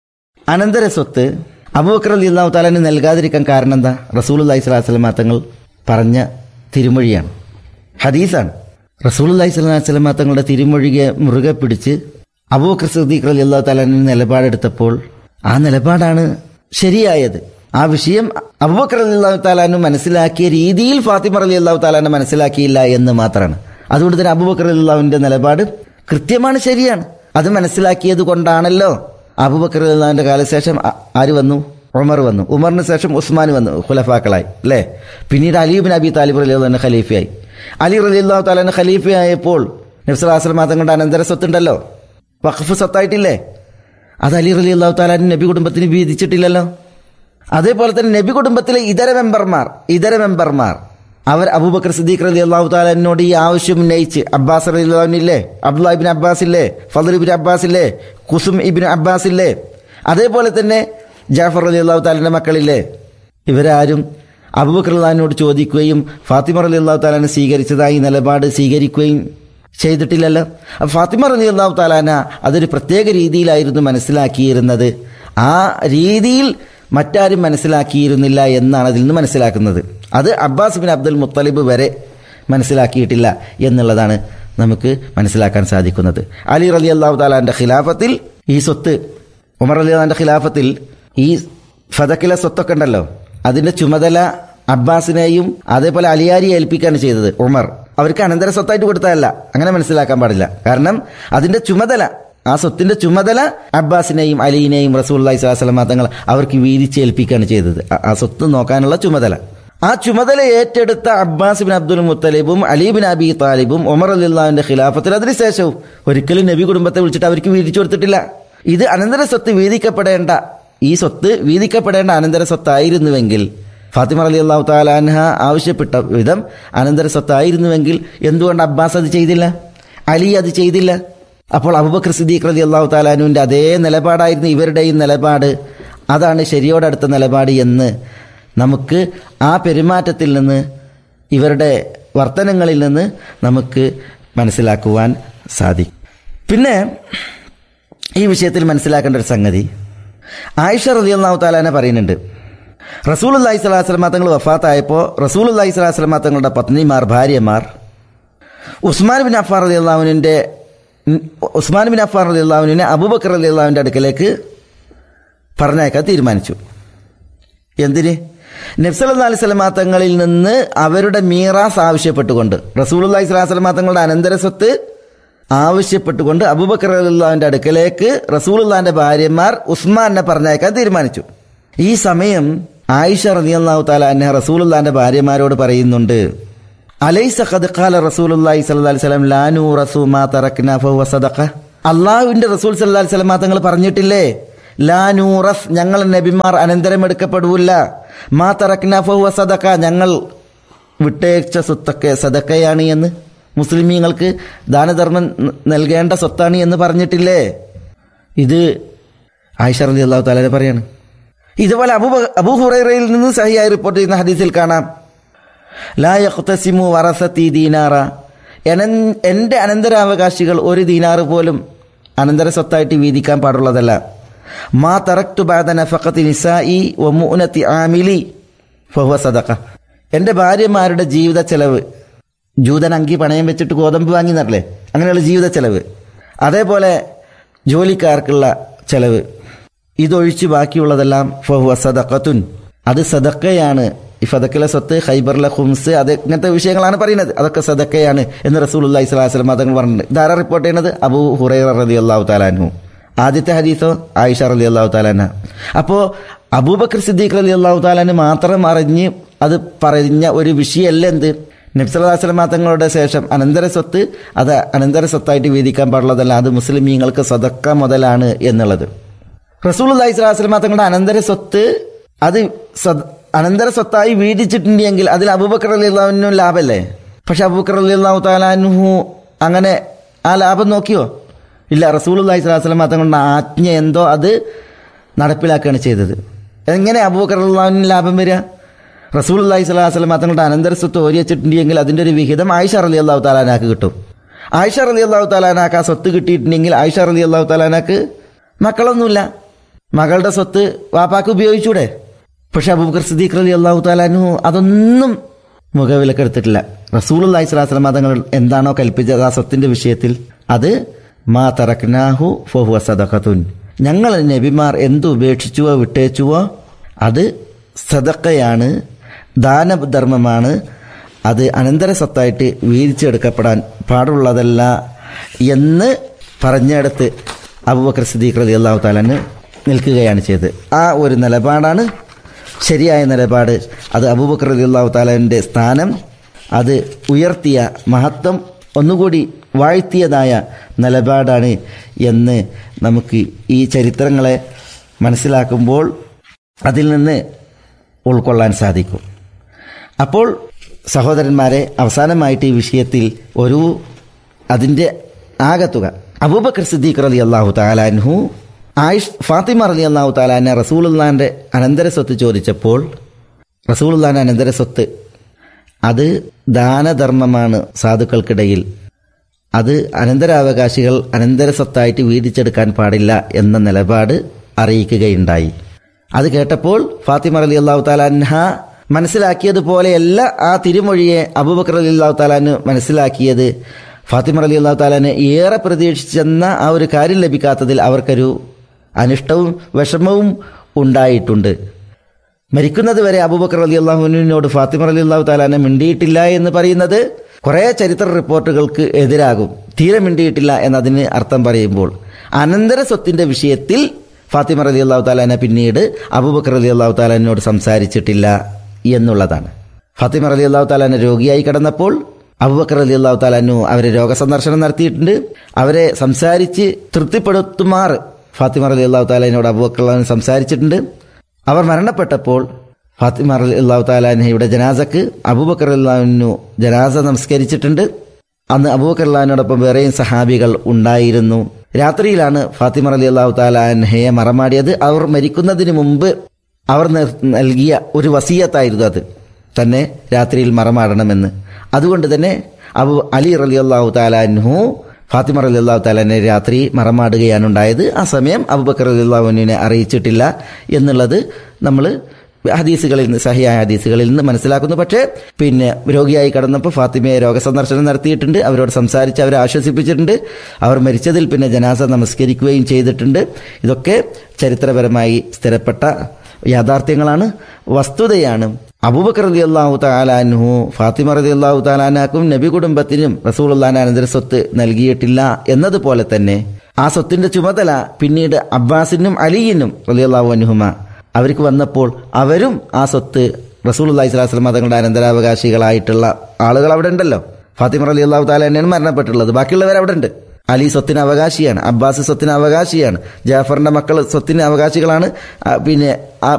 അനന്തര സ്വത്ത് അബൂബക്കർ അലി അള്ളാഹു താലാന് നൽകാതിരിക്കാൻ കാരണം എന്താ റസൂൽ അള്ളാഹി സ്വലാഹു വസ്ലമ തങ്ങൾ പറഞ്ഞ തിരുമൊഴിയാണ് ഹദീസാണ് റസൂൽ അള്ളാഹി സ്വലാഹു വസ്ലമ തങ്ങളുടെ തിരുമൊഴിയെ മുറുകെ പിടിച്ച് അബൂബക്കർ സിദ്ദീഖ് അലി അള്ളാഹു താലാന് നിലപാടെടുത്തപ്പോൾ ആ നിലപാടാണ് ശരിയായത് ആ വിഷയം അബൂബക്കർ അലി അള്ളാഹു താലാനു മനസ്സിലാക്കിയ രീതിയിൽ ഫാത്തിമ അലി അള്ളാഹു താലാനെ മനസ്സിലാക്കിയില്ല എന്ന് മാത്രമാണ് അതുകൊണ്ട് തന്നെ അബൂബക്കർ അലി അള്ളാഹുവിന്റെ നിലപാട് കൃത്യമാണ് ശരിയാണ് അത് മനസ്സിലാക്കിയത് കൊണ്ടാണല്ലോ അബൂബക്കർ അലി അള്ളാഹുവിന്റെ കാലശേഷം ആ- ആര് വന്നു ഉമർ വന്നു ഉമറിന് ശേഷം ഉസ്മാൻ വന്നു ഖുലഫാക്കളായി അല്ലേ പിന്നീട് അലീബിൻ അബി താലിബ് അലി അള്ളാഹു ഖലീഫയായി അലി റലി അള്ളാഹു താലാന് ഖലീഫയായപ്പോൾ നബ്സലാസ്ലം തങ്ങളുടെ അനന്തര സ്വത്തുണ്ടല്ലോ വഖഫ് സ്വത്തായിട്ടില്ലേ അത് അലി റലി അള്ളാഹു താലാൻ നബി കുടുംബത്തിന് വീതിച്ചിട്ടില്ലല്ലോ അതേപോലെ തന്നെ നബി കുടുംബത്തിലെ ഇതര മെമ്പർമാർ ഇതര മെമ്പർമാർ അവർ അബൂബക്കർ സിദ്ദീഖ് റലി അള്ളാഹു താലാനോട് ഈ ആവശ്യം ഉന്നയിച്ച് അബ്ബാസ് റലി അള്ളാഹുനില്ലേ അബ്ദുല്ലാ ഇബിൻ അബ്ബാസ് ഇല്ലേ ഫദൽ ഇബിൻ അബ്ബാസ് ഇല്ലേ കുസും ഇബിൻ അബ്ബാസ് ഇല്ലേ അതേപോലെ തന്നെ ജാഫർ അലി അള്ളാഹു താലാന്റെ മക്കളില്ലേ ഇവരാരും അബൂബക്കർ അള്ളഹാനോട് ചോദിക്കുകയും ഫാത്തിമ അലി അള്ളാഹു താലാനെ സ്വീകരിച്ചതായി നിലപാട് സ്വീകരിക്കുകയും ചെയ്തിട്ടില്ലല്ലോ അപ്പൊ ഫാത്തിമ അലി അള്ളാഹു താലാന അതൊരു പ്രത്യേക രീതിയിലായിരുന്നു മനസ്സിലാക്കിയിരുന്നത് ആ രീതിയിൽ മറ്റാരും മനസ്സിലാക്കിയിരുന്നില്ല എന്നാണ് അതിൽ നിന്ന് മനസ്സിലാക്കുന്നത് അത് അബ്ബാസ് ബിൻ അബ്ദുൽ മുത്തലിബ് വരെ മനസ്സിലാക്കിയിട്ടില്ല എന്നുള്ളതാണ് നമുക്ക് മനസ്സിലാക്കാൻ സാധിക്കുന്നത് അലി റലി അള്ളാഹു താലാന്റെ ഖിലാഫത്തിൽ ഈ സ്വത്ത് ഉമർ അലി അള്ളാന്റെ ഖിലാഫത്തിൽ ഈ ഫതക്കിലെ സ്വത്തൊക്കെ ഉണ്ടല്ലോ അതിന്റെ ചുമതല അബ്ബാസിനെയും അതേപോലെ അലിയാരിയെ ഏൽപ്പിക്കുകയാണ് ചെയ്തത് ഉമർ അവർക്ക് അനന്തര സ്വത്തായിട്ട് കൊടുത്തതല്ല അങ്ങനെ മനസ്സിലാക്കാൻ പാടില്ല കാരണം അതിന്റെ ചുമതല ആ സ്വത്തിന്റെ ചുമതല അബ്ബാസിനെയും അലീനെയും റസൂൽ അള്ളഹി സ്വലാസ്ലം തങ്ങൾ അവർക്ക് വീതിച്ചേൽപ്പിക്കുകയാണ് ചെയ്തത് ആ- ആ സ്വത്ത് നോക്കാനുള്ള ചുമതല ആ ചുമതല ഏറ്റെടുത്ത അബ്ബാസ് ബിൻ അബ്ദുൽ മുത്തലിബും അലി ബിൻ അബി താലിബും ഉമർ അലിള്ളാഹിന്റെ ഖിലാഫത്തിൽ അതിനുശേഷവും ഒരിക്കലും നബി കുടുംബത്തെ വിളിച്ചിട്ട് അവർക്ക് വീതിച്ചു കൊടുത്തിട്ടില്ല ഇത് അനന്തര സ്വത്ത് വീതിക്കപ്പെടേണ്ട ഈ സ്വത്ത് വീതിക്കപ്പെടേണ്ട അനന്തര സ്വത്തായിരുന്നുവെങ്കിൽ ഫാത്തിമ അലി അള്ളാഹു താലാൻഹ ആവശ്യപ്പെട്ട വിധം അനന്തര സ്വത്തായിരുന്നുവെങ്കിൽ എന്തുകൊണ്ട് അബ്ബാസ് അത് ചെയ്തില്ല അലി അത് ചെയ്തില്ല അപ്പോൾ അബുബക്കർ സിദ്ദീഖ് റലി അള്ളാഹു താലാനുവിന്റെ അതേ നിലപാടായിരുന്നു ഇവരുടെയും നിലപാട് അതാണ് ശരിയോടടുത്ത നിലപാട് എന്ന് നമുക്ക് ആ പെരുമാറ്റത്തിൽ നിന്ന് ഇവരുടെ വർത്തനങ്ങളിൽ നിന്ന് നമുക്ക് മനസ്സിലാക്കുവാൻ സാധിക്കും പിന്നെ ഈ വിഷയത്തിൽ മനസ്സിലാക്കേണ്ട ഒരു സംഗതി ആയിഷ റലി അള്ളാഹു താലാനെ പറയുന്നുണ്ട് റസൂൽ അള്ളഹി സ്വലാസ്ലമ തങ്ങൾ വഫാത്തായപ്പോൾ റസൂൽ അള്ളഹി സ്വലാസ്ലമ തങ്ങളുടെ പത്നിമാർ ഭാര്യമാർ ഉസ്മാൻ ബിൻ അഫാർ അലി അള്ളാഹുവിൻ്റെ ഉസ്മാൻ ബിൻ അഫാർ അലി അള്ളാഹുവിനെ അബൂബക്കർ അലി അള്ളാഹുവിൻ്റെ അടുക്കലേക്ക് പറഞ്ഞയക്കാൻ തീരുമാനിച്ചു എന്തിന് നബ്സല്ലാ അലൈഹി സ്വലമാ തങ്ങളിൽ നിന്ന് അവരുടെ മീറാസ് ആവശ്യപ്പെട്ടുകൊണ്ട് റസൂൽ അള്ളഹി സ്വലാസ്ലമാ തങ്ങളുടെ അനന്തര സ്വത്ത് ആവശ്യപ്പെട്ടുകൊണ്ട് അബൂബക്കർ അലിള്ളാഹിന്റെ അടുക്കലേക്ക് റസൂലുള്ളാന്റെ ഭാര്യമാർ ഉസ്മാനെ പറഞ്ഞയക്കാൻ തീരുമാനിച്ചു ഈ സമയം ആയിഷ റളിയല്ലാഹു തആല അൻഹ റസൂലുള്ളാന്റെ ഭാര്യമാരോട് പറയുന്നുണ്ട് അലൈസ ഖദ് ഖാല റസൂലുള്ളാഹി സ്വല്ലല്ലാഹി അലൈഹി വസല്ലം ലാ നൂറസു മാ തറക്നാ ഫഹുവ സദഖ അള്ളാഹുവിന്റെ റസൂൽ സല്ലല്ലാഹി അലൈഹി വസല്ലം തങ്ങൾ പറഞ്ഞിട്ടില്ലേ ലാ നൂറസ് ഞങ്ങൾ നബിമാർ അനന്തരം എടുക്കപ്പെടൂല മാ തറക്നാ ഫഹുവ സദഖ ഞങ്ങൾ വിട്ടയച്ച സ്വത്തൊക്കെ സദക്കയാണ് എന്ന് മുസ്ലിമീങ്ങൾക്ക് ദാനധർമ്മം ന- നൽകേണ്ട സ്വത്താണ് എന്ന് പറഞ്ഞിട്ടില്ലേ ഇത് ആയിഷ റലി അള്ളാഹു താലെ പറയാണ് ഇതുപോലെ അബൂ അബൂ ഹുറൈറയിൽ നിന്ന് സഹിയായി റിപ്പോർട്ട് ചെയ്യുന്ന ഹദീസിൽ കാണാം ലാ യഖ്തസിമു വറസത്തി ദീനാറ എന- എൻ്റെ അനന്തരാവകാശികൾ ഒരു ദീനാറ് പോലും അനന്തര സ്വത്തായിട്ട് വീതിക്കാൻ പാടുള്ളതല്ല മാ തറക്തു ബാദ നഫഖത്തി നിസായി വ മുഅനത്തി ആമിലി ഫഹുവ സദഖ എൻ്റെ ഭാര്യമാരുടെ ജീവിത ചെലവ് ജൂതൻ അങ്കി പണയം വെച്ചിട്ട് ഗോതമ്പ് വാങ്ങി എന്നറില്ലേ അങ്ങനെയുള്ള ജീവിത ചെലവ് അതേപോലെ ജോലിക്കാർക്കുള്ള ചെലവ് ഇതൊഴിച്ച് ബാക്കിയുള്ളതെല്ലാം ഫഹുവ സദഖത്തുൻ അത് സദക്കയാണ് ഈ ഫതക്കിലെ സ്വത്ത് ഹൈബറിലെ ഹുംസ് അത് ഇങ്ങനത്തെ വിഷയങ്ങളാണ് പറയുന്നത് അതൊക്കെ സദക്കയാണ് എന്ന് റസൂൽ അള്ളഹി സ്വലാസ്ലം തങ്ങൾ പറഞ്ഞിട്ടുണ്ട് ഇതാരാ റിപ്പോർട്ട് ചെയ്യുന്നത് അബൂ ഹുറൈറ റതി അള്ളാഹു താലാൻഹു ആദ്യത്തെ ഹദീസോ ആയിഷ റലി അള്ളാഹു താലാന അപ്പോൾ അബൂബക്കർ സിദ്ദീഖ് റലി അള്ളാഹു താലാന് മാത്രം അറിഞ്ഞ് അത് പറഞ്ഞ ഒരു വിഷയമല്ല എന്ത് നബ്സലാസ്ലമ തങ്ങളുടെ ശേഷം അനന്തര സ്വത്ത് അത് അനന്തര സ്വത്തായിട്ട് വീതിക്കാൻ പാടുള്ളതല്ല അത് മുസ്ലിമീങ്ങൾക്ക് സദക്ക മുതലാണ് എന്നുള്ളത് റസൂൽ അള്ളഹി സ്വലാസ്ലമ തങ്ങളുടെ അനന്തര സ്വത്ത് അത് സദ- അനന്തര സ്വത്തായി വീതിച്ചിട്ടുണ്ടെങ്കിൽ അതിൽ അബൂബക്കർ അലി അള്ളാഹുവിനും ലാഭമല്ലേ പക്ഷെ അബൂബക്കർ അലി അള്ളാഹു താലാനുഹു അങ്ങനെ ആ ലാഭം നോക്കിയോ ഇല്ല റസൂൽ അള്ളഹി സ്വലാസ്ലമ തങ്ങളുടെ ആജ്ഞ എന്തോ അത് നടപ്പിലാക്കുകയാണ് ചെയ്തത് എങ്ങനെ അബൂബക്കർ അള്ളാഹുവിന് ലാഭം വരിക റസൂൽ അള്ളഹി സ്വലാസ്ലമ തങ്ങളുടെ അനന്തര സ്വത്ത് ഓരി വെച്ചിട്ടുണ്ടെങ്കിൽ അതിൻ്റെ ഒരു വിഹിതം ആയിഷ അലി അള്ളാഹു താലാനാക്ക് കിട്ടും ആയിഷ അലി അള്ളാഹു താലാനാക്ക് ആ സ്വത്ത് കിട്ടിയിട്ടുണ്ടെങ്കിൽ ആയിഷ അലി അള്ളാഹു താലാനാക്ക് മക്കളൊന്നുമില്ല മകളുടെ സ്വത്ത് വാപ്പാക്ക് ഉപയോഗിച്ചൂടെ പക്ഷെ അബൂബക്കർ സിദ്ദീഖ് റലി അള്ളാഹു താലാനു അതൊന്നും മുഖവിലക്കെടുത്തിട്ടില്ല റസൂൽ അള്ളഹി സ്വലാസ്ലം തങ്ങൾ എന്താണോ കൽപ്പിച്ചത് ആ സ്വത്തിന്റെ വിഷയത്തിൽ അത് മാ തറക്നാഹു ഫഹുവ സദഖത്തുൻ ഞങ്ങൾ നബിമാർ എന്ത് ഉപേക്ഷിച്ചുവോ വിട്ടേച്ചുവോ അത് സദക്കയാണ് ദാനധർമ്മമാണ് അത് അനന്തര സ്വത്തായിട്ട് വീതിച്ചെടുക്കപ്പെടാൻ പാടുള്ളതല്ല എന്ന് പറഞ്ഞെടുത്ത് അബൂബക്കർ സിദ്ദീഖ് റലി അള്ളാഹു താലാന് നിൽക്കുകയാണ് ചെയ്തത് ആ ഒരു നിലപാടാണ് ശരിയായ നിലപാട് അത് അബൂബക്കർ റലി അള്ളാഹു താലാവിൻ്റെ സ്ഥാനം അത് ഉയർത്തിയ മഹത്വം ഒന്നുകൂടി വാഴ്ത്തിയതായ നിലപാടാണ് എന്ന് നമുക്ക് ഈ ചരിത്രങ്ങളെ മനസ്സിലാക്കുമ്പോൾ അതിൽ നിന്ന് ഉൾക്കൊള്ളാൻ സാധിക്കും അപ്പോൾ സഹോദരന്മാരെ അവസാനമായിട്ട് ഈ വിഷയത്തിൽ ഒരു അതിൻ്റെ ആകത്തുക അബൂബക്കർ സിദ്ദീഖ് റലി അള്ളാഹു താലാൻഹു ആയിഷ് ഫാത്തിമ റലി അള്ളാഹു താലാനെ റസൂലുല്ലാൻ്റെ അനന്തര സ്വത്ത് ചോദിച്ചപ്പോൾ റസൂലുല്ലാൻ്റെ അനന്തര സ്വത്ത് അത് ദാനധർമ്മമാണ് സാധുക്കൾക്കിടയിൽ അത് അനന്തരാവകാശികൾ അനന്തര സ്വത്തായിട്ട് വീതിച്ചെടുക്കാൻ പാടില്ല എന്ന നിലപാട് അറിയിക്കുകയുണ്ടായി അത് കേട്ടപ്പോൾ ഫാത്തിമ അലി അള്ളാഹു താലാൻഹ മനസ്സിലാക്കിയതുപോലെയല്ല ആ തിരുമൊഴിയെ അബൂബക്കർ അലി അള്ളാഹു താലാന് മനസ്സിലാക്കിയത് ഫാത്തിമ അലി അള്ളാഹു താലാന് ഏറെ പ്രതീക്ഷിച്ചെന്ന ആ ഒരു കാര്യം ലഭിക്കാത്തതിൽ അവർക്കൊരു അനിഷ്ടവും വിഷമവും ഉണ്ടായിട്ടുണ്ട് മരിക്കുന്നത് വരെ അബൂബക്കർ അലി അള്ളാഹുവിനോട് ഫാത്തിമ അലി അള്ളാഹു താലാനെ മിണ്ടിയിട്ടില്ല എന്ന് പറയുന്നത് കുറേ ചരിത്ര റിപ്പോർട്ടുകൾക്ക് എതിരാകും തീരെ മിണ്ടിയിട്ടില്ല എന്നതിന് അർത്ഥം പറയുമ്പോൾ അനന്തര സ്വത്തിന്റെ വിഷയത്തിൽ ഫാത്തിമ അലി അള്ളാഹു താലാനെ പിന്നീട് അബൂബക്കർ അലി അള്ളാഹു താലാനോട് സംസാരിച്ചിട്ടില്ല എന്നുള്ളതാണ് ഫാത്തിമ അലി അള്ളാഹു താലാനെ രോഗിയായി കിടന്നപ്പോൾ അബൂബക്കർ അലി അള്ളാഹു താലാനു അവരെ രോഗസന്ദർശനം നടത്തിയിട്ടുണ്ട് അവരെ സംസാരിച്ച് തൃപ്തിപ്പെടുത്തുമാർ ഫാത്തിമ അലി അള്ളാഹു താലാനോട് അബൂബക്കർ അള്ളാഹു സംസാരിച്ചിട്ടുണ്ട് അവർ മരണപ്പെട്ടപ്പോൾ ഫാത്തിമ അള്ളാഹു താലാൻഹയുടെ ജനാസക്ക് അബൂബക്കർ അള്ളാഹുനു ജനാസ നമസ്കരിച്ചിട്ടുണ്ട് അന്ന് അബൂബക്കർ അള്ളാഹിനോടൊപ്പം വേറെയും സഹാബികൾ ഉണ്ടായിരുന്നു രാത്രിയിലാണ് ഫാത്തിമ അലി അള്ളാഹു താലാൻഹയെ മറമാടിയത് അവർ മരിക്കുന്നതിന് മുമ്പ് അവർ നൽ- നൽകിയ ഒരു വസീയത്തായിരുന്നു അത് തന്നെ രാത്രിയിൽ മറമാടണമെന്ന് അതുകൊണ്ട് തന്നെ അബു അലി റലി അള്ളാഹു താലാൻഹു ഫാത്തിമ റലി അള്ളാഹു താലാനെ രാത്രി മറമാടുകയാണ് ഉണ്ടായത് ആ സമയം അബുബക്കർ റലി അള്ളാഹുവിനെ അറിയിച്ചിട്ടില്ല എന്നുള്ളത് നമ്മൾ ഹദീസുകളിൽ നിന്ന് സഹിയായ ഹദീസുകളിൽ നിന്ന് മനസ്സിലാക്കുന്നു പക്ഷേ പിന്നെ രോഗിയായി കടന്നപ്പോൾ ഫാത്തിമയെ രോഗസന്ദർശനം നടത്തിയിട്ടുണ്ട് അവരോട് സംസാരിച്ച് അവരെ ആശ്വസിപ്പിച്ചിട്ടുണ്ട് അവർ മരിച്ചതിൽ പിന്നെ ജനാസ നമസ്കരിക്കുകയും ചെയ്തിട്ടുണ്ട് ഇതൊക്കെ ചരിത്രപരമായി സ്ഥിരപ്പെട്ട യാഥാർത്ഥ്യങ്ങളാണ് വസ്തുതയാണ് അബൂബക്കർ റതി അള്ളാഹു താലാൻഹു ഫാത്തിമ റതി അള്ളാഹു താലാനാക്കും നബി കുടുംബത്തിനും റസൂലുള്ളാൻ അനന്തര സ്വത്ത് നൽകിയിട്ടില്ല എന്നതുപോലെ തന്നെ ആ സ്വത്തിന്റെ ചുമതല പിന്നീട് അബ്ബാസിനും അലിയിനും റതി അള്ളാഹു അനുഹുമ അവർക്ക് വന്നപ്പോൾ അവരും ആ സ്വത്ത് റസൂൽ അള്ളാഹി സ്വലാസ്ലം തങ്ങളുടെ അനന്തരാവകാശികളായിട്ടുള്ള ആളുകൾ അവിടെ ഉണ്ടല്ലോ ഫാത്തിമ അലി അള്ളാഹു താല തന്നെയാണ് മരണപ്പെട്ടുള്ളത് ബാക്കിയുള്ളവർ അവിടെ ഉണ്ട് അലി സ്വത്തിന് അവകാശിയാണ് അബ്ബാസ് സ്വത്തിന് അവകാശിയാണ് ജാഫറിന്റെ മക്കൾ സ്വത്തിന് അവകാശികളാണ് ആ, പിന്നെ ആ